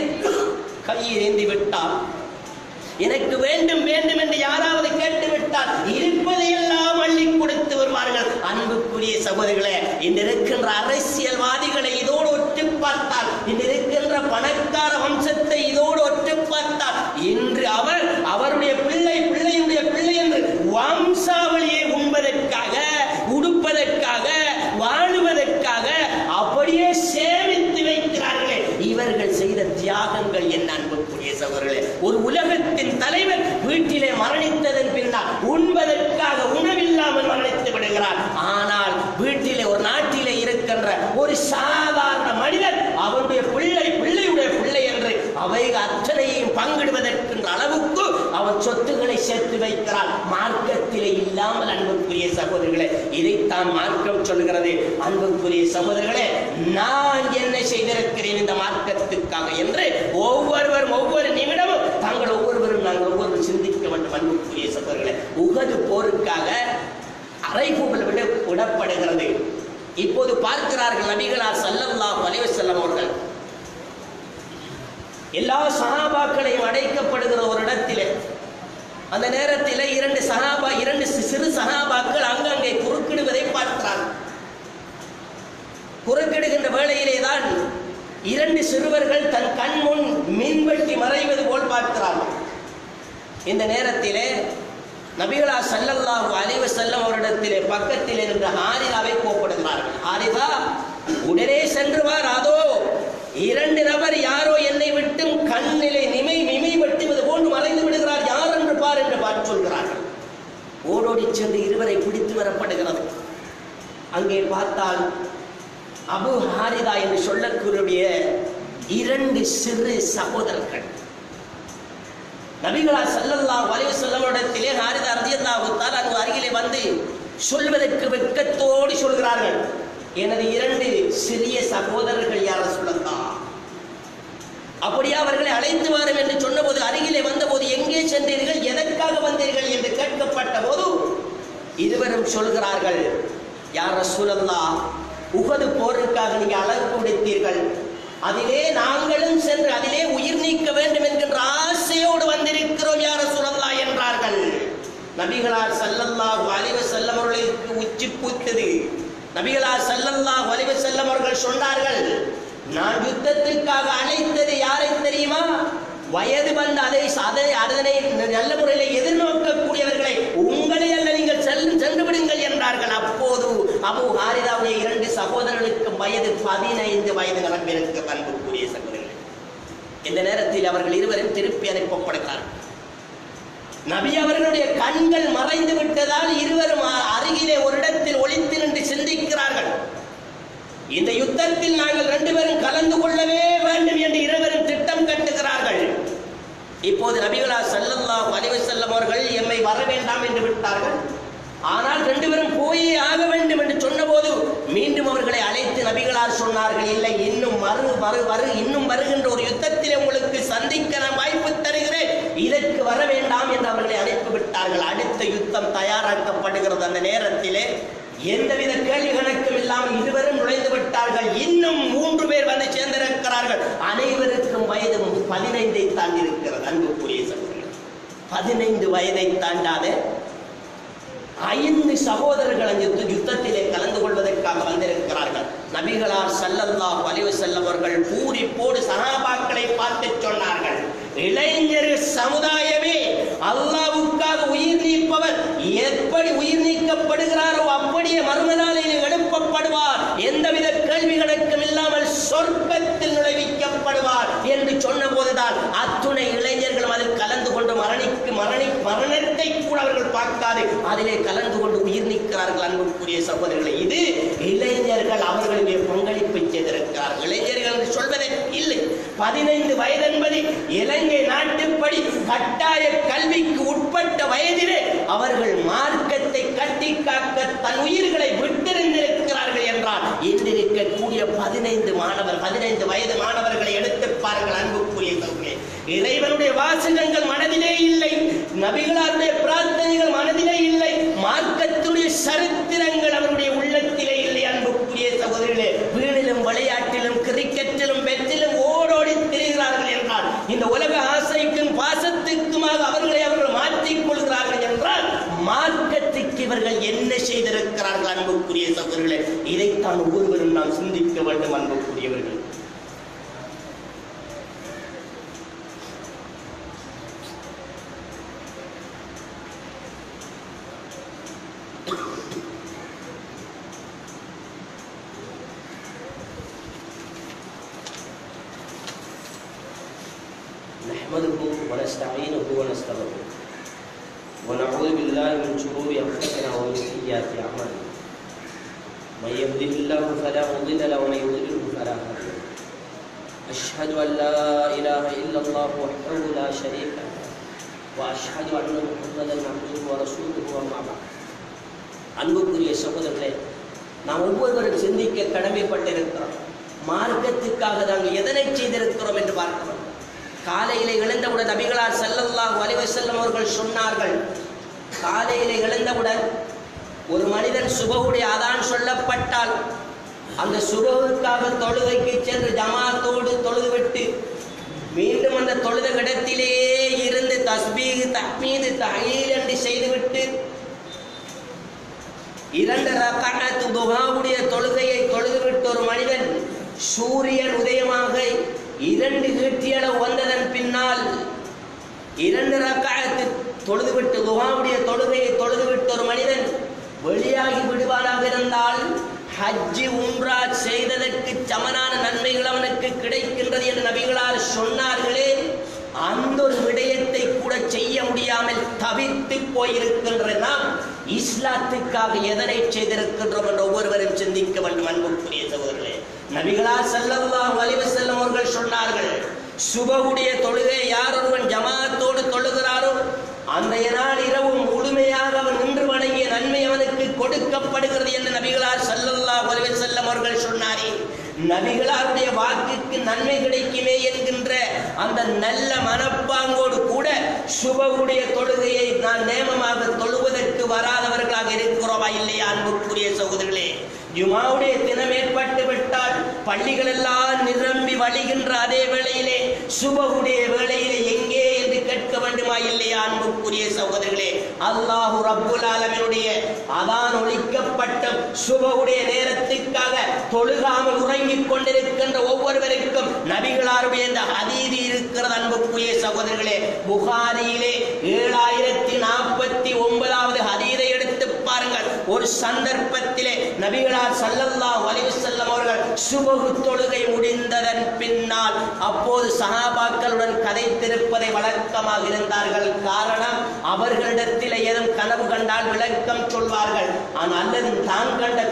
கையேந்தி விட்டார் எனக்கு வேண்டும் வேண்டும் என்று யாராவது கேட்டு விட்டால் இருப்பதையெல்லாம் அள்ளி கொடுத்து வருவார்கள் அன்புக்குரிய சகோதரிகளே இன்று இருக்கின்ற அரசியல்வாதிகளை இதோடு ஒற்று பார்த்தால் இன்று இருக்கின்ற பணக்கார வம்சத்தை இதோடு ஒற்று பார்த்தால் இன்று அவர் அவருடைய பிள்ளை பிள்ளையுடைய பிள்ளை என்று வம்சாவளியை உண்பதற்காக உடுப்பதற்காக வாழுவதற்காக அப்படியே சேமித்து வைக்கிறார்களே இவர்கள் செய்த தியாகங்கள் என்ன அன்புக்குரிய சகோதரர்களே ஒரு உலகத்தின் தலைவர் வீட்டிலே மரணித்ததன் பின்னால் உண்பதற்காக உணவில்லாமல் மரணித்து விடுகிறார் ஆனால் வீட்டிலே ஒரு நாட்டிலே இருக்கின்ற ஒரு சாதாரண மனிதன் அவருடைய பிள்ளை பிள்ளையுடைய பிள்ளை என்று அவை அத்தனையையும் பங்கிடுவதற்கின்ற அளவுக்கு அவன் சொத்துக்களை சேர்த்து வைக்கிறான் மார்க்கத்திலே இல்லாமல் அன்புக்குரிய சகோதரர்களே இதைத்தான் மார்க்கம் சொல்கிறது அன்புக்குரிய சகோதரர்களே நான் என்ன செய்திருக்கிறேன் இந்த மார்க்கத்துக்காக என்று ஒவ்வொருவரும் ஒவ்வொரு நிமிடமும் தாங்கள் ஒவ்வொருவரும் நாங்கள் ஒவ்வொருவரும் சிந்திக்க வேண்டும் அன்புக்குரிய சகோதரர்களே உகது போருக்காக அறைகூவல் விட விடப்படுகிறது இப்போது பார்க்கிறார்கள் நபிகளார் ஸல்லல்லாஹு அலைஹி வஸல்லம் அவர்கள் எல்லா சஹாபாக்களையும் அடைக்கப்படுகிற ஒரு இடத்திலே அந்த நேரத்திலே இரண்டு சஹாபா இரண்டு சி- சிறு சஹாபாக்கள் அங்கங்கே குறுக்கிடுவதை பார்க்கிறார்கள் குறுக்கிடுகின்ற வேளையிலே தான் இரண்டு சிறுவர்கள் தன் கண் முன் மின்வெட்டி மறைவது போல் பார்க்கிறார்கள் இந்த நேரத்திலே நபிகளா ஸல்லல்லாஹு அலைஹி வஸல்லம் அவரிடத்திலே பக்கத்தில் இருந்த ஹாரிதாவை கோப்படுகிறார்கள் ஹாரிதா உடனே சென்று வார் அதோ இரண்டு நபர் யாரோ என்னை விட்டும் கண்ணிலே நிமை மிமை வெட்டுவது போன்று மறைந்து விடுகிறார் யார் என்று பார் என்று பார்த்து சொல்கிறார்கள் ஓடோடி சென்று இருவரை பிடித்து வரப்படுகிறது அங்கே பார்த்தால் அபு ஹாரிதா என்று சொல்லக்கூடிய இரண்டு சிறு சகோதரர்கள் நபிகளா ஸல்லல்லாஹு அலைஹி வஸல்லம் இடத்திலே ஹாரிதா ரலியல்லாஹு தஆலா அங்கு அருகிலே வந்து சொல்வதற்கு வெட்கத்தோடு சொல்கிறார்கள் எனது இரண்டு சிறிய சகோதரர்கள் யார சொல்லலாம் அப்படியே அவர்களை அழைத்து வாரும் என்று சொன்னபோது அருகிலே வந்தபோது எங்கே சென்றீர்கள் எதற்காக வந்தீர்கள் என்று கேட்கப்பட்ட போது இருவரும் சொல்கிறார்கள் யார் ரசூலல்லா உகது போருக்காக நீங்க அழகு கொடுத்தீர்கள் அதிலே நாங்களும் சென்று அதிலே உயிர் நீக்க வேண்டும் என்கின்ற ஆசையோடு வந்திருக்கிறோம் யார் ரசூலல்லா என்றார்கள் நபிகளார் ஸல்லல்லாஹு அலைஹி வஸல்லம் அவர்களுக்கு உச்சி பூத்தது நபிகளார் ஸல்லல்லாஹு அலைஹி வஸல்லம் அவர்கள் சொன்னார்கள் நான் யுத்தத்திற்காக அழைத்தது யாரை தெரியுமா வயது வந்த அதை அதை அதனை நல்ல முறையில் எதிர்நோக்கக்கூடியவர்களை உங்களை அல்ல நீங்கள் செல்லும் சென்று விடுங்கள் என்றார்கள் அப்போது அபு ஹாரிதாவுடைய இரண்டு சகோதரர்களுக்கு வயது பதினைந்து வயது நிரம்பிற்கு அன்புக்குரிய சகோதரர்கள் இந்த நேரத்தில் அவர்கள் இருவரும் திருப்பி அனுப்பப்படுகிறார்கள் நபி அவர்களுடைய கண்கள் மறைந்து விட்டதால் இருவரும் அ- அருகிலே ஒரு இடத்தில் ஒளித்து நின்று சிந்திக்கிறார்கள் இந்த யுத்தத்தில் நாங்கள் ரெண்டு பேரும் கலந்து கொள்ளவே வேண்டும் என்று இருவரும் திட்டம் கட்டுகிறார்கள் இப்போது நபிகளார் ஸல்லல்லாஹு அலைஹி வஸல்லம் அவர்கள் எம்மை வர வேண்டாம் என்று விட்டார்கள் ஆனால் ரெண்டு பேரும் போயே ஆக வேண்டும் என்று சொன்னபோது மீண்டும் அவர்களை அழைத்து நபிகளார் சொன்னார்கள் இல்லை இன்னும் மறு மறு வரு இன்னும் வருகின்ற ஒரு யுத்தத்திலே உங்களுக்கு சந்திக்க நான் வாய்ப்பு தருகிறேன் இதற்கு வர வேண்டாம் என்று அவர்களை அழைப்பு விட்டார்கள் அடுத்த யுத்தம் தயாராக்கப்படுகிறது அந்த நேரத்திலே எந்தவித கேள்வி கணக்கும் இல்லாமல் இருவரும் நுழைந்து விட்டார்கள் இன்னும் மூன்று பேர் வந்து சேர்ந்திருக்கிறார்கள் அனைவருக்கும் வயது பதினைந்தை தாண்டி இருக்கிறது அன்புக்குரிய சகோதரர்கள் பதினைந்து வயதை தாண்டாத ஐந்து சகோதரர்கள் அந்த யுத்த- யுத்தத்திலே கலந்து கொள்வதற்காக வந்திருக்கிறார்கள் நபிகளார் ஸல்லல்லாஹு அலைஹி வஸல்லம் அவர்கள் பூரிப்போடு சஹாபாக்களை பார்த்து சொன்னார்கள் இளைஞர் சமுதாயமே அல்லாஹ்வுக்காக உயிர் நீப்பவர் எப்படி உயிர் நீக்கப்படுகிறாரோ அப்படியே மறுமனாலையில் எழுப்பப்படுவார் எந்தவித கேள்வி கணக்கும் இல்லாமல் சொர்க்கத்தில் நுழைவிக்கப்படுவார் என்று சொன்னபோதுதான் அத்துணை இளைஞர்களும் அதில் கலந்து கொண்டு மரணிக்கு மரணி மரணத்தை கூட அவர்கள் பார்க்காது அதிலே கலந்து கொண்டு உயிர் நீக்கிறார்கள் அன்புக்குரிய சகோதரர்களை இது இளைஞர்கள் அவர்களுடைய பங்களிப்பை செய்திருக்கிறார்கள் இளைஞர்கள் என்று சொல்வதே இல்லை பதினைந்து வயது என்பது இலங்கை நாட்டுப்படி கட்டாய கல்விக்கு உட்பட்ட வயதிலே அவர்கள் மார்க்கத்தை கட்டி காக்க தன் உயிர்களை விட்டிருந்திருக்கிறார்கள் என்றால் இன்றிருக்கக்கூடிய பதினைந்து மாணவர் பதினைந்து வயது மாணவர்களை எடுத்து பாருங்கள் அன்புக்குரிய சகோதரர்களே. இறைவனுடைய வாசகங்கள் மனதிலே இல்லை நபிகளாருடைய பிரார்த்தனைகள் மனதிலே இல்லை மார்க்கத்துடைய சரித்திரங்கள் அவருடைய உள்ளத்திலே இல்லை அன்புக்குரிய சகோதரிகளே வீணிலும் விளையாட்டிலும் கிரிக்கெட்டிலும் வெற்றிலும் ஓடோடி திரிகிறார்கள் என்றால் இந்த உலக ஆசைக்கும் பாசத்துக்குமாக அவர்களை அவர்கள் மாற்றிக் கொள்கிறார்கள் என்றால் மார்க்கத்துக்கு இவர்கள் என்ன செய்திருக்கிறார்கள் அன்புக்குரிய சகோதரர்களே இதைத்தான் ஒவ்வொருவரும் நாம் சிந்திக்க வேண்டும் அன்புக்குரியவர்கள் نحمده ونستعينه ونستغفره ونعوذ بالله من شرور انفسنا ومن سيئات اعمالنا من يهده الله فلا مضل له ومن يضلله فلا هادي له اشهد ان لا اله الا الله وحده لا شريك له واشهد ان محمدا عبده ورسوله اما بعد அன்புக்குரிய சகோதரர்களே நாம் ஒவ்வொருவரும் சிந்திக்க கடமைப்பட்டிருக்கிறோம் மார்க்கத்துக்காக நாங்கள் எதனை செய்திருக்கிறோம் என்று பார்க்க வேண்டும் காலையிலே எழுந்தவுடன் நபிகளார் ஸல்லல்லாஹு அலைஹி வஸல்லம் அவர்கள் சொன்னார்கள் காலையிலே எழுந்தவுடன் ஒரு மனிதன் சுபகுடைய அதான் சொல்லப்பட்டால் அந்த சுபகுக்காக தொழுகைக்கு சென்று ஜமாத்தோடு தொழுதுவிட்டு மீண்டும் அந்த தொழுத இடத்திலேயே இருந்து தஸ்பீக் தஹ்மீது தஹீல் என்று செய்துவிட்டு இரண்டு ரக்காத்து துஹாவுடைய தொழுகையை தொழுதுவிட்டு ஒரு மனிதன் சூரியன் உதயமாக இரண்டு ஈட்டியளவு வந்ததன் பின்னால் இரண்டு ரக்காத்து தொழுதுவிட்டு துஹாவுடைய தொழுகையை தொழுதுவிட்டு ஒரு மனிதன் வெளியாகி விடுவானாக இருந்தால் ஹஜ்ஜி உம்ரா செய்ததற்கு சமனான நன்மைகள் அவனுக்கு கிடைக்கின்றது என்று நபிகளார் சொன்னார்களே அந்த ஒரு விடயத்தை கூட செய்ய முடியாமல் தவித்து போயிருக்கின்ற நாம் இஸ்லாத்துக்காக எதனை செய்திருக்கின்றோம் என்று ஒவ்வொருவரும் சிந்திக்க வேண்டும் அன்புக்குரிய சகோதரர்களே நபிகளார் ஸல்லல்லாஹு அலைஹி வஸல்லம் அவர்கள் சொன்னார்கள் சுபகுடைய தொழுகை யார் ஒருவன் ஜமாத்தோடு தொழுகிறாரோ அன்றைய நாள் இரவு முழுமையாக அவன் நின்று வணங்கிய நன்மை அவனுக்கு கொடுக்கப்படுகிறது என்று நபிகளார் ஸல்லல்லாஹு அலைஹி வஸல்லம் அவர்கள் சொன்னாரே நபிகளாருடைய வாக்குக்கு நன்மை கிடைக்குமே என்கின்ற அந்த நல்ல மனப்பாங்கோடு கூட சுபகுடைய தொழுகையை நான் நேமமாக தொழுவதற்கு வராதவர்களாக இருக்கிறோமா இல்லையா அன்புக்குரிய சகோதரர்களே ஜுமாவுடைய தினம் ஏற்பட்டு விட்டால் பள்ளிகள் எல்லாம் நிரம்பி வழிகின்ற அதே வேளையிலே சுபகுடைய வேளையிலே எங்கே என்று கேட்க வேண்டுமா இல்லையா அன்புக்குரிய சகோதரர்களே அல்லாஹு ரப்புல் ஆலமீனுடைய அதான் ஒழிக்கப்பட்ட சுபகுடைய நேரத்துக்காக தொழுகாமல் உறங்கிக் கொண்டிருக்கின்ற ஒவ்வொருவருக்கும் நபிகளாருடைய இந்த ஹதீதி இருக்கிறது அன்புக்குரிய சகோதரர்களே புகாரியிலே ஏழாயிரத்தி நாற்பத்தி ஒன்பதாவது ஹதீதை எடுத்து பாருங்கள் ஒரு சந்தர்ப்பத்திலே நபிகளார் ஸல்லல்லாஹு அலைஹி வஸல்லம் அவர்கள் சுபஹு தொழுகை முடிந்ததன் பின்னால் அப்போது சஹாபாக்களுடன் கதைத்திருப்பதை வழக்கமாக இருந்தார்கள் காரணம் அவர்களிடத்தில் ஏதும் கனவு கண்டால் விளக்கம் சொல்வார்கள் ஆனால் அல்லது தான் கண்ட கனவுக்கு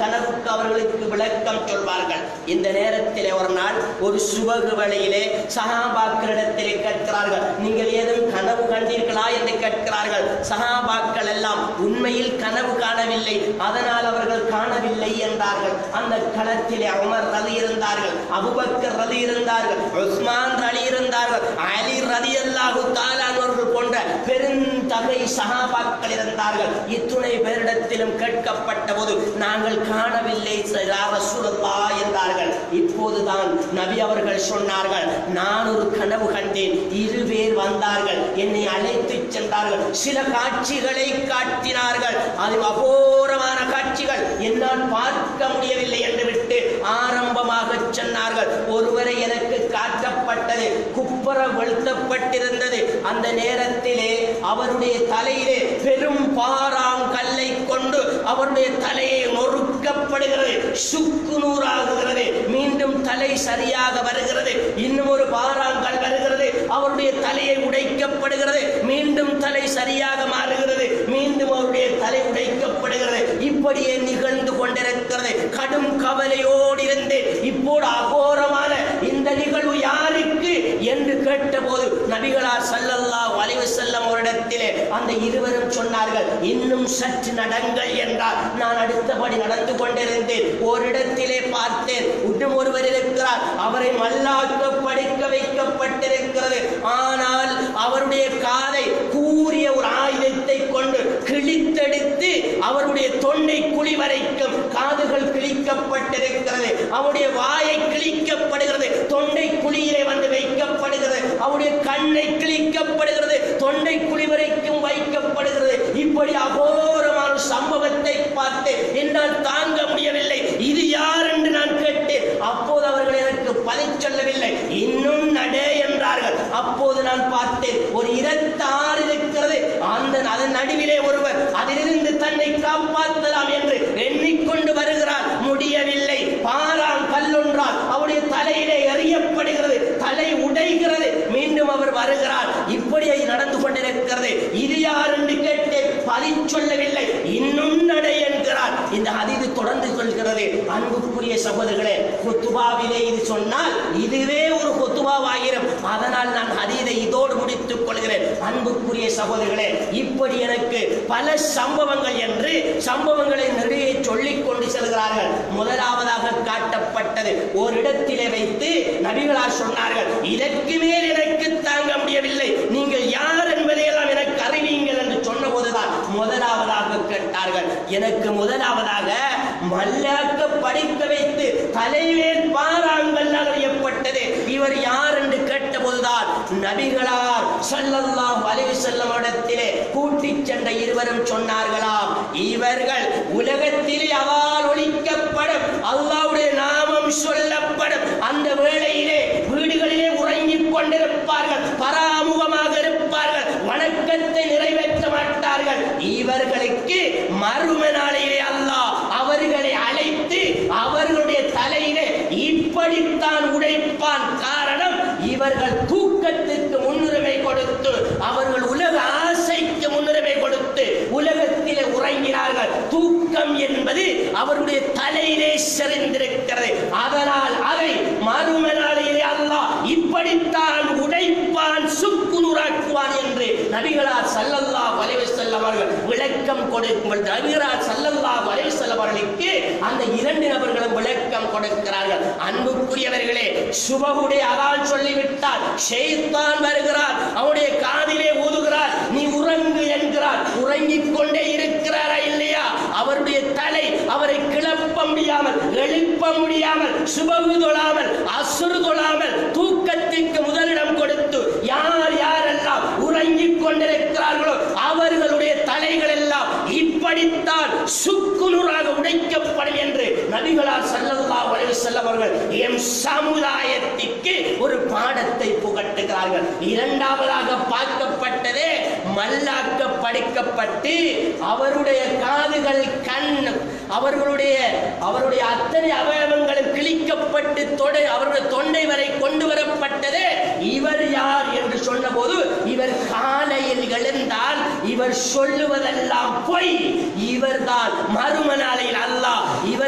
அவர்களுக்கு விளக்கம் சொல்வார்கள் இந்த நேரத்திலே ஒரு நாள் ஒரு சுபகு வழியிலே சகாபாக்களிடத்திலே கேட்கிறார்கள் நீங்கள் ஏதும் கனவு கண்டீர்களா என்று கேட்கிறார்கள் சகாபாக்கள் எல்லாம் உண்மையில் கனவு காணவில்லை அதனால் அவர்கள் காணவில்லை என்றார்கள் அந்த களத்திலே அமர் ரதி இருந்தார்கள் அபுபக்கர் ரதி இருந்தார்கள் உஸ்மான் ரலி இருந்தார்கள் அலி ரதி அல்லாஹு தாலானவர்கள் போன்ற பெருந்தகை சகாபாக்கள் இருந்தார்கள் இத்துணை பேரிடத்திலும் கேட்கப்பட்ட போது நாங்கள் காணவில்லை ரசூலல்லா என்றார்கள் இப்போதுதான் நபி அவர்கள் சொன்னார்கள் நான் ஒரு கனவு கண்டேன் இரு பேர் வந்தார்கள் என்னை அழைத்து சென்றார்கள் சில காட்சிகளை காட்டினார்கள் அது அபோரமான காட்சிகள் என்னால் பார்க்க முடியவில்லை என்று விட்டு ஆரம்பமாக சொன்னார்கள் ஒருவரை எனக்கு காட்டப்பட்டது குப்புற வெளுத்தப்பட்டிருந்தது அந்த நேரத்திலே அவருடைய தலையிலே பெரும் பாறாங்கல்லை கொண்டு அவருடைய தலையை நொறுக்கப்படுகிறது சுக்கு நூறாகுகிறது மீண்டும் தலை சரியாக வருகிறது இன்னும் ஒரு பாறாங்கல் வருகிறது அவருடைய தலையை உடைக்கப்படுகிறது மீண்டும் தலை சரியாக மாறுகிறது மீண்டும் அவருடைய தலை உடைக்கப்படுகிறது இப்படியே நிகழ்ந்து கொண்டிருக்கிறது கடும் கவலையோடு இருந்து இப்போது அகோரமான இந்த நிகழ்வு யாருக்கு என்று கேட்டபோது நபிகளார் ஸல்லல்லாஹு அலைஹி வஸல்லம் அவரிடத்திலே அந்த இருவரும் சொன்னார்கள் இன்னும் சற்று நடங்கள் என்றார் நான் அடுத்தபடி நடந்து கொண்டிருந்தேன் ஓரிடத்திலே பார்த்தேன் இன்னும் ஒருவர் இருக்கிறார் அவரை மல்லாக்க படிக்க வைக்கப்பட்டிருக்கிறது ஆனால் அவருடைய காதை கூறிய ஒரு ஆயுதத்தை கொண்டு கிழித்தெடுத்து அவருடைய தொண்டை குழி வரைக்கும் காதுகள் கிழிக்கப்பட்டிருக்கிறது அவருடைய வாயை கிழிக்கப்படுகிறது தொண்டை குழியிலே வந்து வைக்கப்படுகிறது அவருடைய கண்ணை கிழிக்கப்படுகிறது தொண்டை குழி வரைக்கும் வைக்கப்படுகிறது இப்படி அகோரமான சம்பவத்தை பார்த்து என்னால் தாங்க முடியவில்லை இது யார் என்று நான் கேட்டேன் அப்போது அவர்கள் எனக்கு பதில் சொல்லவில்லை இன்னும் நடே என்றார்கள் அப்போது நான் பார்த்தேன் ஒரு இரத்தாறு இருக்கிறது அந்த அதன் நடுவிலே ஒருவர் அதிலிருந்து தன்னை காப்பாற்றலாம் என்று எண்ணிக்கொண்டு வருகிறார் முடியவில்லை பாரான் கல்லொன்றால் அவருடைய தலையிலே எறியப்படுகிறது தலை உடைகிறது மீண்டும் அவர் வருகிறார் இப்படியே நடந்து கொண்டிருக்கிறது இது யார் என்று கேட்டேன் பதில் சொல்லவில்லை இன்னும் நடை என்கிறார் இந்த ஹதீது தொடர்ந்து சொல்கிறது அன்புக்குரிய சகோதரர்களே குத்துபாவிலே இது சொன்னால் இதுவே ஒரு குத்துபாவாயிரும் அதனால் நான் ஹதீதை இதோடு முடித்துக் கொள்கிறேன் அன்புக்குரிய சகோதரர்களே இப்படி எனக்கு பல சம்பவங்கள் என்று சம்பவங்களை நிறைய சொல்லிக் கொண்டு செல்கிறார்கள் முதலாவதாக காட்டப்பட்டது ஒரு இடத்திலே வைத்து நபிகளார் சொன்னார்கள் இதற்கு மேல் எனக்கு தாங்க முடியவில்லை நீங்கள் யார் என்பதையெல்லாம் எனக்கு அறிவீங்கள் என்று சொன்னபோதுதான் முதலாவதாக கேட்டார்கள் எனக்கு முதலாவதாக மல்லாக்க படிக்க வைத்து தலைவேல் பாராங்கள் அறியப்பட்டது இவர் யார் என்று கேட்டபோதுதான் நபிகளார் ஸல்லல்லாஹு அலைஹி வஸல்லம் இடத்திலே கூட்டிச் சென்ற இருவரும் சொன்னார்களாம் இவர்கள் உலகத்திலே அவால் ஒழிக்கப்படும் அல்லாஹ்வுடைய நாமம் சொல்லப்படும் அந்த வேளையிலே வீடுகளிலே உறங்கிக் கொண்டிருப்பார்கள் பராமுகமாக இருப்பார்கள் வணக்கத்தை நிறைவேற்ற மாட்டார்கள் இவர்களுக்கு மறும நாளையிலே அல்லாஹ் அவர்களை அழைத்து அவர்களுடைய தலையிலே இப்படித்தான் உடைப்பான் காரணம் இவர்கள் தூக்கத்திற்கு முன்னுரிமை கொடுத்து அவர்கள் உலக ஆசைக்கு முன்னுரிமை கொடுத்து உலகத்திலே உறங்கினார்கள் தூக்கம் என்பது அவருடைய தலையிலே செறிந்திருக்கிறது அதனால் அதை மறும நாளையிலே அல்லாஹ் இப்படித்தான் உடைப்பான் சுக்குநூறாக்குவான் என்று நபிகளார் ஸல்லல்லாஹு அலைஹி வஸல்லம் அவர்கள் விளக்கம் கொடுக்கும் நபிகளார் ஸல்லல்லாஹு அலைஹி வஸல்லம் அவர்களுக்கு அந்த இரண்டு நபர்களும் விளக்கம் கொடுக்கிறார்கள் அன்புக்குரியவர்களே சுபகுடைய அதான் சொல்லிவிட்டார் ஷைத்தான் வருகிறார் அவனுடைய காதிலே ஊதுகிறார் நீ உறங்கு என்கிறார் உறங்கிக் கொண்டே இருக்கிறாரா இல்லையா அவருடைய தலை அவரை கிளப்ப முடியாமல் எழுப்ப முடியாமல் சுபகு தொழாமல் அசுறு தொழாமல் தூக்கத்திற்கு முதலிடம் கொடுத்து யார் யாரெல்லாம் உறங்கிக் கொண்டிருக்கிறார்களோ அவர்களுடைய தலைகள் எல்லாம் இப்படித்தான் சுக்குநூறாக உடைக்கப்படும் என்று நபிகளார் ஸல்லல்லாஹு அலைஹி வஸல்லம் அவர்கள் எம் சமுதாயத்திற்கு ஒரு பாடத்தை புகட்டுகிறார்கள் இரண்டாவதாக பார்க்கப்பட்டதே மல்லாக்க படிக்கப்பட்டு அவருடைய காதுகள் கண் அவர்களுடைய அவருடைய அத்தனை அவயவங்களும் கிழிக்கப்பட்டு தொடை அவருடைய தொண்டை வரை கொண்டு வரப்பட்டது இவர் யார் என்று சொன்னபோது இவர் காலையில் எழுந்தால் இவர் சொல்லுவதெல்லாம் பொய் இவர்தான் மறும நாளையில் அல்லாஹ் இவருக்கு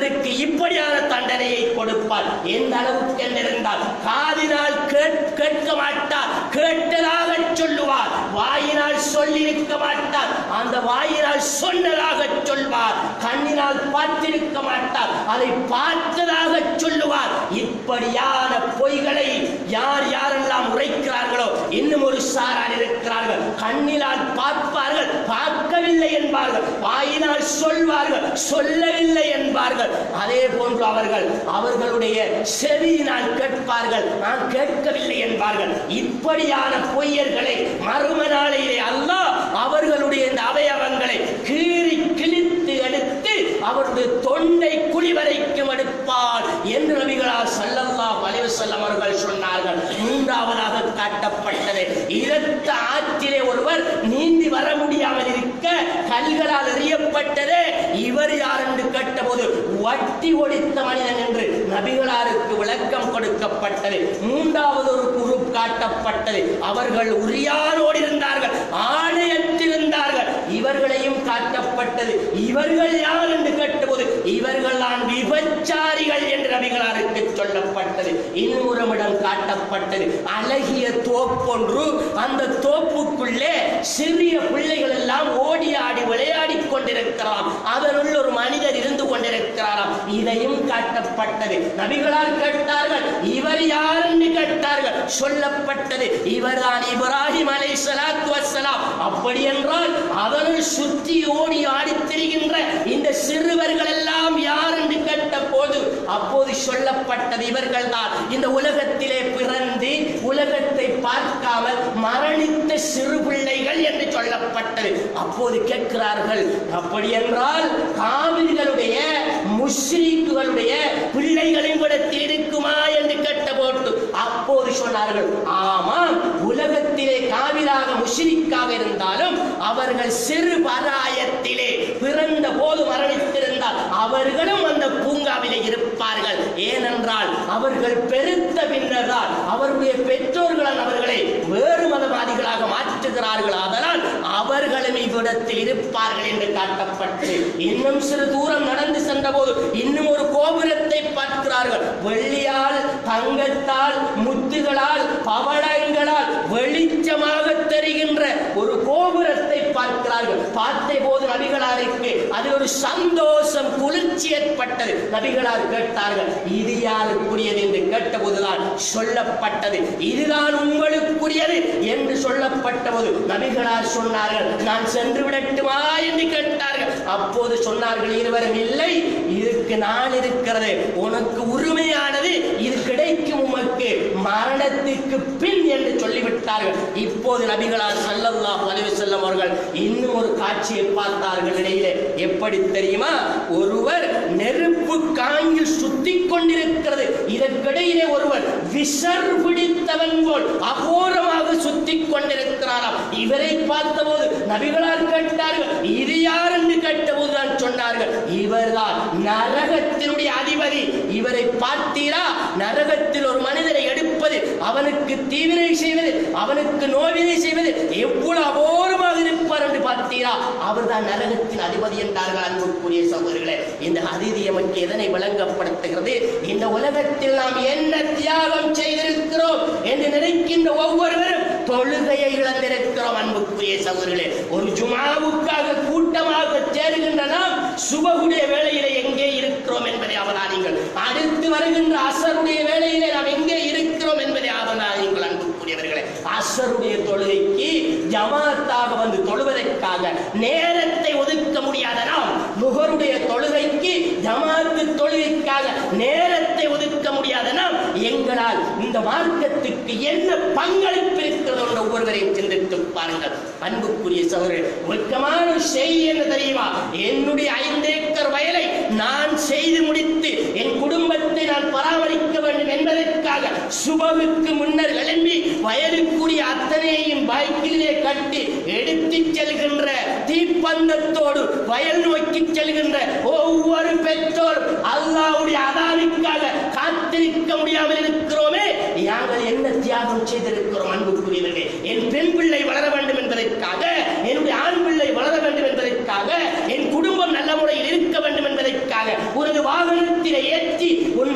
இப்படியான தண்டனையை கொடுப்பார் எந்த அளவுக்கு என்றிருந்தால் காதினால் கேட்- கேட்க மாட்டார் கேட்டதாக சொல்லுவார் வாயினால் சொல்லியிருக்க மாட்டார் அந்த வாயினால் சொன்னதாக சொல்வார் கண்ணினால் பார்த்திருக்க மாட்டார் அதை பார்த்ததாக சொல்லுவார் இப்படியான பொய்களை யார் யாரெல்லாம் உரைக்கிறார்களோ இன்னும் ஒரு சாரார் இருக்கிறார்கள் கண்ணினால் பார்ப்பார்கள் பார்க்கவில்லை என்பார்கள் வாயினால் சொல்வார்கள் சொல்லவில்லை என்பார்கள் அதே போன்று அவர்கள் அவர்களுடைய செவியினால் கேட்பார்கள் நான் கேட்கவில்லை என்பார்கள் இப்படியான பொய்யர்களை மறும நாளையிலே அல்லாஹ் அவர்களுடைய இந்த அவயவங்களை கீறி கிழித்து எடுத்து அவருடைய தொண்டை குழி வரைக்கும் எடுப்பார் என்று நபிகளார் ஸல்லல்லாஹு அலைஹி வஸல்லம் அவர்கள் சொன்னார்கள் மூன்றாவதாக காட்டப்பட்டது இரத்த ஆற்றிலே ஒருவர் நீந்தி வர முடியாமல் இருக்க கல்களால் எறியப்பட்டது இவர் யார் என்று கேட்டபோது வட்டி ஒடித்த மனிதன் என்று நபிகளாருக்கு விளக்கம் கொடுக்கப்பட்டது மூன்றாவது ஒரு குரு காட்டப்பட்டது அவர்கள் உரியானோடு இருந்தார்கள் ஆணையற்றிருந்தார்கள் இவர்களையும் காட்டப்பட்டது இவர்கள் யார் என்று கேட்டபோது இவர்கள் தான் விபச்சாரிகள் என்று நபிகளாருக்கு சொல்லப்பட்டது இன்னும் ஒரு இடம் காட்டப்பட்டது அழகிய தோப்பொன்று அந்த தோப்புக்குள்ளே சிறிய பிள்ளைகள் எல்லாம் ஓடி ஆடி விளையாடி கொண்டிருக்கிறார் அதனுள் ஒரு மனிதர் இருந்து கொண்டிருக்கிறாராம் இதையும் காட்டப்பட்டது நபிகளால் கேட்டார்கள் இவர் யார் என்று கேட்டார்கள் சொல்லப்பட்டது இவர்தான் இப்ராஹிம் அலை சலாத்து வசலாம் அப்படி என்றால் அதனுள் சுற்றி ஓடி ஆடித் திரிகின்ற இந்த சிறுவர்கள் எல்லாம் யார் என்று கேட்ட போது அப்போது சொல்லப்பட்டது இவர்கள் தான் இந்த உலகத்திலே பிறந்து உலகத்தை பார்க்காமல் மரணித்த சிறு பிள்ளைகள் என்று சொல்லப்பட்டது அப்போது கேட்கிறார்கள் அப்படி என்றால் காவிரிகளுடைய முஸ்லிம்களுடைய பிள்ளைகளின் இடத்தில் இருக்குமா என்று கேட்ட போட்டு அப்போது சொன்னார்கள் ஆமாம் உலகத்திலே காவிராக முஷ்ரிக்காக இருந்தாலும் அவர்கள் சிறு பராயத்திலே பிறந்த போது மரணித்திருந்தால் அவர்களும் அந்த பூங்காவிலே இருப்பார்கள் ஏனென்றால் அவர்கள் பெருத்த பின்னர்தான் அவருடைய பெற்றோர்களால் அவர்களை வேறு மதவாதிகளாக மாற்றுகிறார்கள் அதனால் அவர்களும் இவ்விடத்தில் இருப்பார்கள் என்று காட்டப்பட்டு இன்னும் சிறு தூரம் நடந்து சென்றபோது இன்னும் ஒரு கோபுரத்தை பார்க்கிறார்கள் வெள்ளியால் தங்கத்தால் முத்துகளால் பவளங்களால் வெளிச்சமாக தெரிகின்ற ஒரு கோபுரத்தை பார்க்கிறார்கள் பார்த்த போது நபிகளாருக்கு அது ஒரு சந்தோஷம் குளிர்ச்சி ஏற்பட்டது நபிகளார் கேட்டார்கள் இது யாருக்குரியது என்று கேட்டபோதுதான் சொல்லப்பட்டது இதுதான் உங்களுக்குரியது என்று சொல்லப்பட்ட போது நபிகளார் சொன்னார்கள் நான் சென்று விடட்டுமா என்று கேட்டார்கள் அப்போது சொன்னார்கள் இருவரும் இல்லை இதுக்கு நான் இருக்கிறது உனக்கு உரிமையானது இது கிடைக்கும் உமக்கு மரணத்துக்கு பின் என்று சொல்லிவிட்டார்கள் இப்போது நபிகளார் ஸல்லல்லாஹு அலைஹி வஸல்லம் அவர்கள் இன்னும் ஒரு காட்சியை பார்த்தார்கள் இடையிலே எப்படி தெரியுமா ஒருவர் நெருப்பு காங்கில் சுத்தி கொண்டிருக்கிறது இதற்கிடையிலே ஒருவர் விசர் பிடித்தவன் போல் அகோரமாக சுத்தி கொண்டிருக்கிறாராம் இவரை பார்த்தபோது நபிகளார் கேட்டார்கள் இது யார் என்று கேட்டபோது தான் சொன்னார்கள் இவர்தான் நரகத்தினுடைய அதிபதி இவரை பார்த்தீரா நரகத்தில் ஒரு மனிதரை எடுப்பது அவனுக்கு தீவினை செய்வது அவனுக்கு நோவினை செய்வது எவ்வளவு அபோரமாக இருப்பார் என்று பார்த்தீரா அவர்தான் நரகத்தின் அதிபதி என்றார்கள் அன்புக்குரிய சகோதரர்களே இந்த அதிதி எமக்கு எதனை விளங்கப்படுத்துகிறது இந்த உலகத்தில் நாம் என்ன தியாகம் செய்திருக்கிறோம் என்று நினைக்கின்ற ஒவ்வொருவரும் தொழுகையை இழந்திருக்கிறோம் அன்புக்குரிய சகோதரர்களே ஒரு ஜுமாவுக்காக கூட்டமாக சேருகின்ற நாம் சுபகுடைய வேளையிலே எங்கே இருக்கிறோம் என்பதை அவதானிங்கள் அடுத்து வருகின்ற அசருடைய வேளையிலே நாம் எங்கே இருக்கிறோம் என்பதை அவதானிங்கள் அன்புக்குரியவர்களே அசருடைய தொழுகைக்கு ஜமாத்தாக வந்து தொழுவதற்காக நேரத்தை ஒதுக்க முடியாத நாம் நுகருடைய தொழுகைக்கு ஜமாத்து தொழுகைக்காக நேரத்தை ஒதுக்க முடியாத நாம் எங்களால் இந்த மார்க்கத்துக்கு என்ன பங்களிப்பு இருக்கிறது என்ற ஒவ்வொருவரையும் சிந்தித்து பாருங்கள் அன்புக்குரிய சகோதரர் முக்கியமான ஒரு செய்தி என்ன தெரியுமா என்னுடைய ஐந்து ஏக்கர் வயலை நான் செய்து முடித்து என் குடும்பத்தை நான் பராமரிக்க வேண்டும் என்பதற்காக சுபகுக்கு முன்னர் எழும்பி வயலுக்குரிய அத்தனையும் பைக்கிலே கட்டி எடுத்துச் செல்கின்ற தீப்பந்தத்தோடு வயல் நோக்கி செல்கின்ற ஒவ்வொரு பெற்றோரும் அல்லாவுடைய அதானிக்காக காத்திருக்க முடியாமல் இருக்கிறோமே நாங்கள் என்ன தியாகம் செய்திருக்கிறோம் அன்புக்குரியவர்களே என் பெண் பிள்ளை வளர வேண்டும் என்பதற்காக என்னுடைய ஆண் பிள்ளை வளர வேண்டும் என்பதற்காக என் குடும்பம் நல்ல முறையில் இருக்க வேண்டும் என்பதற்காக ஒரு வாகனத்திலே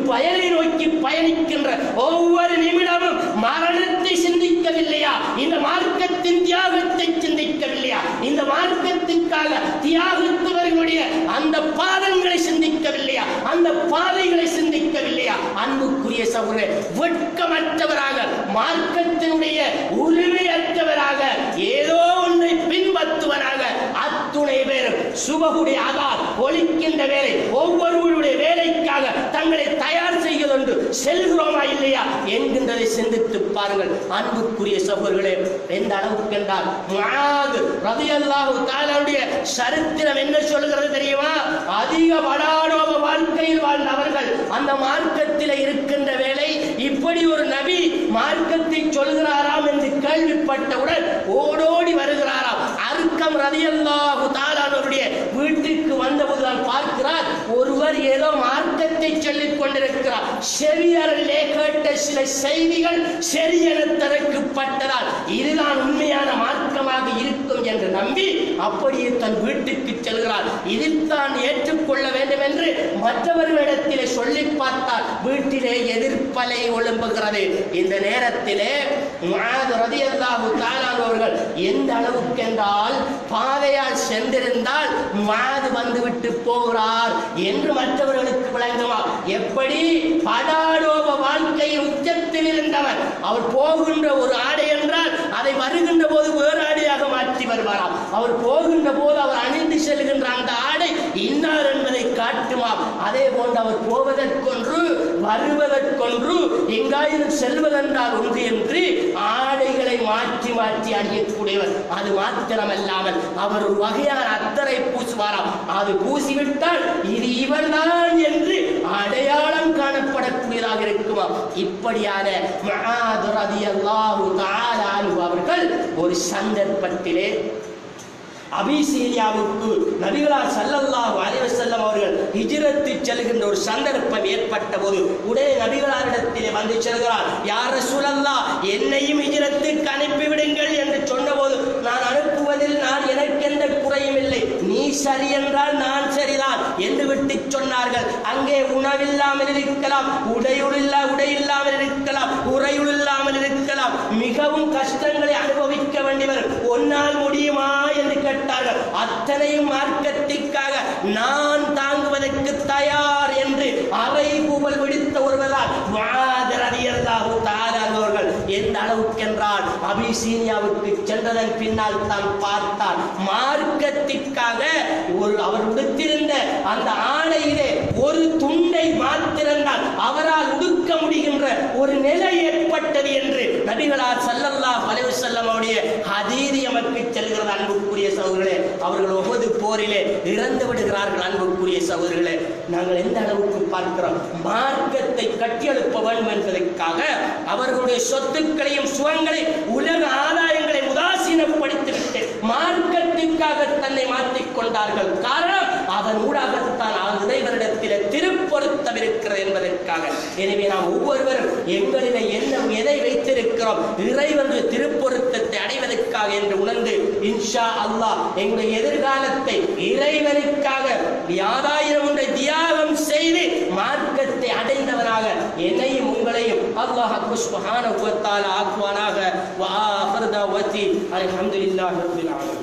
பயனை நோக்கி பயணிக்கின்ற ஒவ்வொரு நிமிடமும் மரணத்தை சிந்திக்கவில்லையா இந்த மார்க்கத்தின் தியாகத்தை சிந்திக்கவில்லையா இந்த மார்க்கத்திற்காக தியாகித்தவர்களுடைய அந்த பாதங்களை சிந்திக்கவில்லையா அந்த பாதைகளை சிந்திக்கவில்லையா அன்புக்குரிய சகோதரே வெட்கமற்றவராக மார்க்கத்தினுடைய உரிமையற்றவராக ஏதோ ஒன்றை பின்பற்றுவராக அத்துணை பேரும் சுபகுடைய அகால் ஒழிக்கின்ற வேலை ஒவ்வொருவருடைய வேலைக்காக தங்களை தயார் செய்வதொன்று செல்கிறோமா இல்லையா என்கின்றதை சிந்தித்து பாருங்கள் அன்புக்குரிய சகோதரர்களே எந்த அளவுக்கு என்றால் முஆது ரலியல்லாஹு தஆலாவுடைய சரித்திரம் என்ன சொல்கிறது தெரியுமா அதிக படாடோப வாழ்க்கையில் வாழ்ந்த அவர்கள் அந்த மார்க்கத்தில் இருக்கின்ற வேளை இப்படி ஒரு நபி மார்க்கத்தை சொல்கிறாராம் என்று கேள்விப்பட்டவுடன் ஓடோடி வருகிறாராம் அருக்கம் ரலியல்லாஹு தஆலாவுடைய வீட்டுக்கு வந்தபோது நான் பார்க்கிறார் ஒருவர் ஏதோ மார்க்கத்தை சொல்லிக் கொண்டிருக்கிறார் செவியரிலே கேட்ட சில செய்திகள் சரியென தனக்குப்பட்டதால் இதுதான் உண்மையான மார்க்கமாக இருக்கும் என்று நம்பி அப்படியே தன் வீட்டுக்கு செல்கிறார் இதில் தான் ஏற்றுக்கொள்ள வேண்டும் என்று மற்றவர்களிடத்திலே சொல்லி பார்த்தார் வீட்டிலே எதிர்ப்பலை ஒழும்புகிறது இந்த நேரத்திலே முஆது ரலியல்லாஹு தஆலா அவர்கள் எந்த அளவுக்கு என்றால் பாதையால் சென்றிருந்தால் முஆது வந்துவிட்டு போகிறார் என்று மற்றவர்களுக்கு விளங்குமா எப்படி படாடோப வாழ்க்கை உச்சத்தில் இருந்தவர் அவர் போகின்ற ஒரு ஆடை என்றால் அதை வருகின்ற போது வேறு ஆடையாக மாற்றி வருவாராம் அவர் போகின்ற போது அவர் அணிந்து செல்கின்ற அந்த ஆடை இன்னார் என்பதை காட்டுமாம் அதே போன்று அவர் போவதற்கொன்று வருவதற்கொன்று எங்காயினும் செல்வதென்றால் ஒன்று என்று ஆடைகளை மாற்றி மாற்றி அணியக்கூடியவர் அது மாத்திரமல்லாமல் அவர் ஒரு வகையான அத்தரை பூசுவாராம் அது பூசிவிட்டால் இது இவர்தான் என்று அடையாளம் காணப்படக்கூடியதாக இருக்குமா இப்படியான முஆது ரலியல்லாஹு தஆலா அன்ஹு அவர்கள் ஒரு சந்தர்ப்பத்திலே அபிசீனியாவுக்கு நபிகளார் ஸல்லல்லாஹு அலைஹி வஸல்லம் அவர்கள் ஹிஜ்ரத்து செல்கின்ற ஒரு சந்தர்ப்பம் ஏற்பட்ட போது உடனே நபிகளாரிடத்திலே வந்து செல்கிறார் யார் ரசூலல்லாஹ் என்னையும் ஹிஜ்ரத்துக்கு அனுப்பிவிடுங்கள் என்று சொன்னபோது நான் அனுப்புவதில் நான் எனக்கு எந்த குறையும் இல்லை நீ சரி என்றால் நான் சரிதான் என்று விட்டு சொன்னார்கள் அங்கே உணவில்லாமல் இருக்கலாம் உடையுள் இல்லா உடை இல்லாமல் இருக்கலாம் உறையுள் இல்லாமல் இருக்கலாம் மிகவும் கஷ்டங்களை அனுபவிக்க வேண்டியவர் ஒன்னால் முடியுமா என்று கேட்டார்கள் அத்தனையும் மார்க்கத்திற்காக நான் தாங்குவதற்கு தயார் என்று அறை புகழ் விடுத்த ஒருவரால் வாதரதியல்லாஹு தாராதவர்கள் எந்த அளவுக்கு என்றால் அபிசீனியாவுக்கு சென்றதன் பின்னால் தான் பார்த்தார் மார்க்கத்திற்காக ஒரு அவர் உடுத்திருந்த அந்த ஆடையிலே ஒரு துண்டை மாத்திருந்தால் அவரால் உடுக்க முடிகின்ற ஒரு நிலை ஏற்பட்டது என்று நபிகளார் ஸல்லல்லாஹு அலைஹி வஸல்லம் அவருடைய ஹதீரி எமக்கு செல்கிறது அன்புக்குரிய சகோதரர்களே அவர்கள் ஒவ்வொரு போரிலே இறந்து விடுகிறார்கள் அன்புக்குரிய சகோதரர்களே நாங்கள் எந்த அளவுக்கு பார்க்கிறோம் மார்க்கத்தை கட்டியெழுப்ப வேண்டும் என்பதற்காக அவர்களுடைய சொத்துக்களையும் சுகங்களையும் உலக ஆதாயங்களை உதாசீனப்படுத்திவிட்டு மார்க்கத்திற்காக தன்னை மாற்றிக் கொண்டார்கள் காரணம் அதன் ஊடாகத்தான் அவர் இறைவரிடத்தில் திருப்பொருத்தம் இருக்கிறது என்பதற்காக எனவே நாம் ஒவ்வொருவரும் எங்களிலே என்ன எதை வைத்திருக்கிறோம் இறைவனுடைய திருப்பொருத்தத்தை அடைவதற்காக என்று உணர்ந்து இன்ஷா அல்லாஹ் எங்களுடைய எதிர்காலத்தை இறைவனுக்காக யாதாயிரம் ஒன்றை தியாகம் செய்து மார்க்கத்தை அடைந்தவனாக என்னையும் உங்களையும் அல்லாஹ் சுப்ஹானஹு வ தஆலா ஆக்குவானாக வ ஆஃபிரு தஅவதி அல்ஹம்துலில்லாஹி ரப்பில் ஆலமீன்